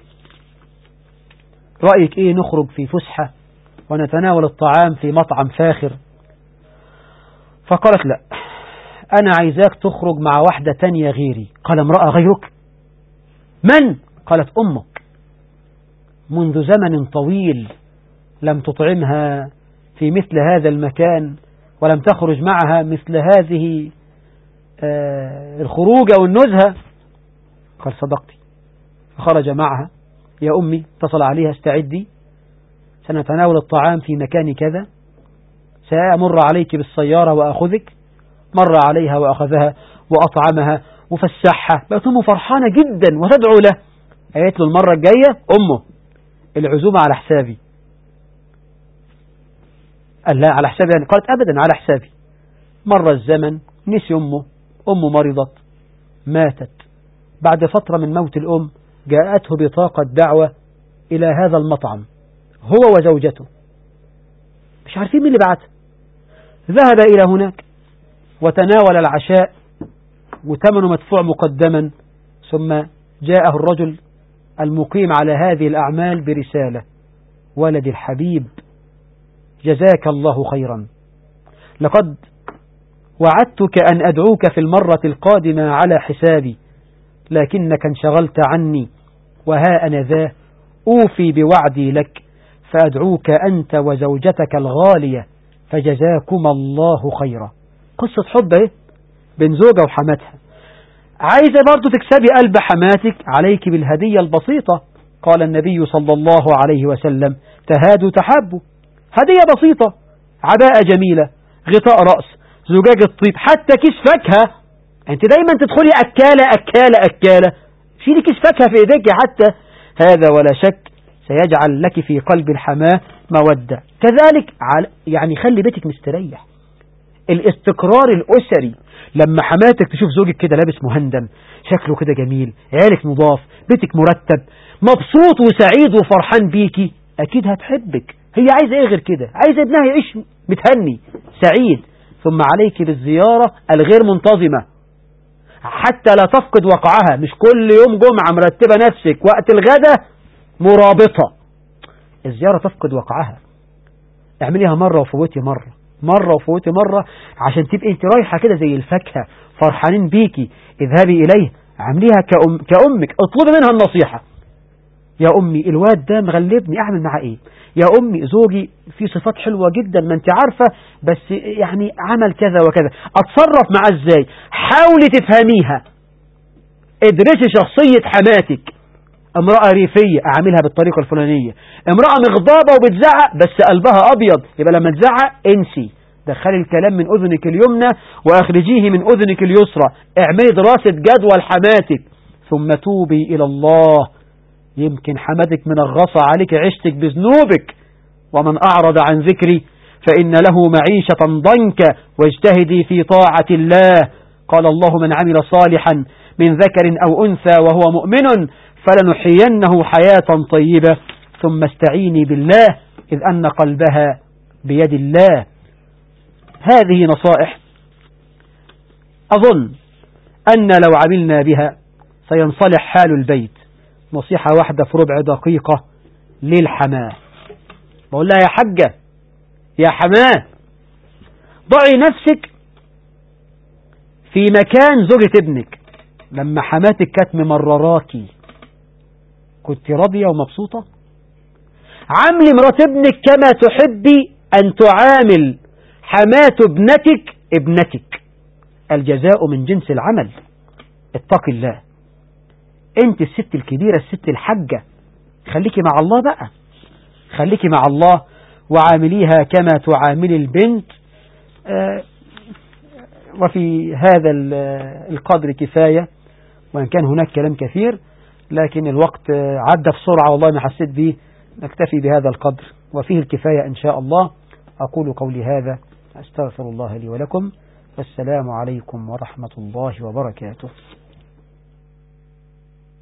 رأيك ايه نخرج في فسحة ونتناول الطعام في مطعم فاخر فقالت لا أنا عايزاك تخرج مع واحدة تانية غيري قال امرأة غيرك من؟ قالت أمك منذ زمن طويل لم تطعمها في مثل هذا المكان ولم تخرج معها مثل هذه آه الخروج أو النزهة قال صدقتي فخرج معها يا أمي اتصل عليها استعدي سنتناول الطعام في مكان كذا سأمر عليك بالسيارة وأخذك مر عليها وأخذها وأطعمها وفسحها بقت أمه فرحانة جدا وتدعو له قالت له المرة الجاية أمه العزومة على حسابي قال لا على حسابي يعني قالت أبدا على حسابي مر الزمن نسي أمه أمه مرضت ماتت بعد فترة من موت الأم جاءته بطاقة دعوة إلى هذا المطعم هو وزوجته مش عارفين مين اللي بعتها ذهب إلى هناك وتناول العشاء وثمنه مدفوع مقدما ثم جاءه الرجل المقيم على هذه الأعمال برسالة ولدي الحبيب جزاك الله خيرا لقد وعدتك أن أدعوك في المرة القادمة على حسابي لكنك انشغلت عني وها أنا ذا أوفي بوعدي لك فأدعوك أنت وزوجتك الغالية فجزاكما الله خيرا قصة حب ايه بين زوجة وحماتها عايزة برضو تكسبي قلب حماتك عليك بالهدية البسيطة قال النبي صلى الله عليه وسلم تهادوا تحابوا هدية بسيطة عباءة جميلة غطاء رأس زجاجة طيب حتى كيس فاكهة انت دايما تدخلي أكالة أكالة أكالة شيلي كيس فاكهة في ايديك حتى هذا ولا شك سيجعل لك في قلب الحماة مودة كذلك يعني خلي بيتك مستريح الاستقرار الأسري لما حماتك تشوف زوجك كده لابس مهندم شكله كده جميل عيالك نضاف بيتك مرتب مبسوط وسعيد وفرحان بيكي أكيد هتحبك هي عايزة ايه غير كده عايزة ابنها يعيش متهني سعيد ثم عليك بالزيارة الغير منتظمة حتى لا تفقد وقعها مش كل يوم جمعة مرتبة نفسك وقت الغدا مرابطة الزيارة تفقد وقعها اعمليها مرة وفوتي مرة مرة وفوتي مرة عشان تبقي انت رايحة كده زي الفاكهة فرحانين بيكي اذهبي اليه عامليها كأم كأمك اطلبي منها النصيحة يا أمي الواد ده مغلبني أعمل معاه إيه يا أمي زوجي في صفات حلوة جدا ما أنت عارفة بس يعني عمل كذا وكذا أتصرف معاه إزاي حاولي تفهميها ادرسي شخصية حماتك امرأة ريفية أعملها بالطريقة الفلانية امرأة مغضابة وبتزعق بس قلبها أبيض يبقى لما تزعق انسي دخلي الكلام من أذنك اليمنى وأخرجيه من أذنك اليسرى اعملي دراسة جدوى لحماتك ثم توبي إلى الله يمكن حماتك منغصة عليك عشتك بذنوبك ومن أعرض عن ذكري فإن له معيشة ضنكا واجتهدي في طاعة الله قال الله من عمل صالحا من ذكر أو أنثى وهو مؤمن فلنحيينه حياة طيبة ثم استعيني بالله إذ أن قلبها بيد الله هذه نصائح أظن أن لو عملنا بها سينصلح حال البيت نصيحة واحدة في ربع دقيقة للحماة بقول لها يا حجة يا حماه ضعي نفسك في مكان زوجة ابنك لما حماتك كانت ممرراكي كنت راضية ومبسوطة عاملي مرات ابنك كما تحبي أن تعامل حماة ابنتك ابنتك الجزاء من جنس العمل اتق الله انت الست الكبيرة الست الحجة خليكي مع الله بقى خليكي مع الله وعامليها كما تعاملي البنت آه وفي هذا القدر كفاية وإن كان هناك كلام كثير لكن الوقت عدى بسرعة والله ما حسيت به نكتفي بهذا القدر وفيه الكفاية إن شاء الله أقول قولي هذا أستغفر الله لي ولكم والسلام عليكم ورحمة الله وبركاته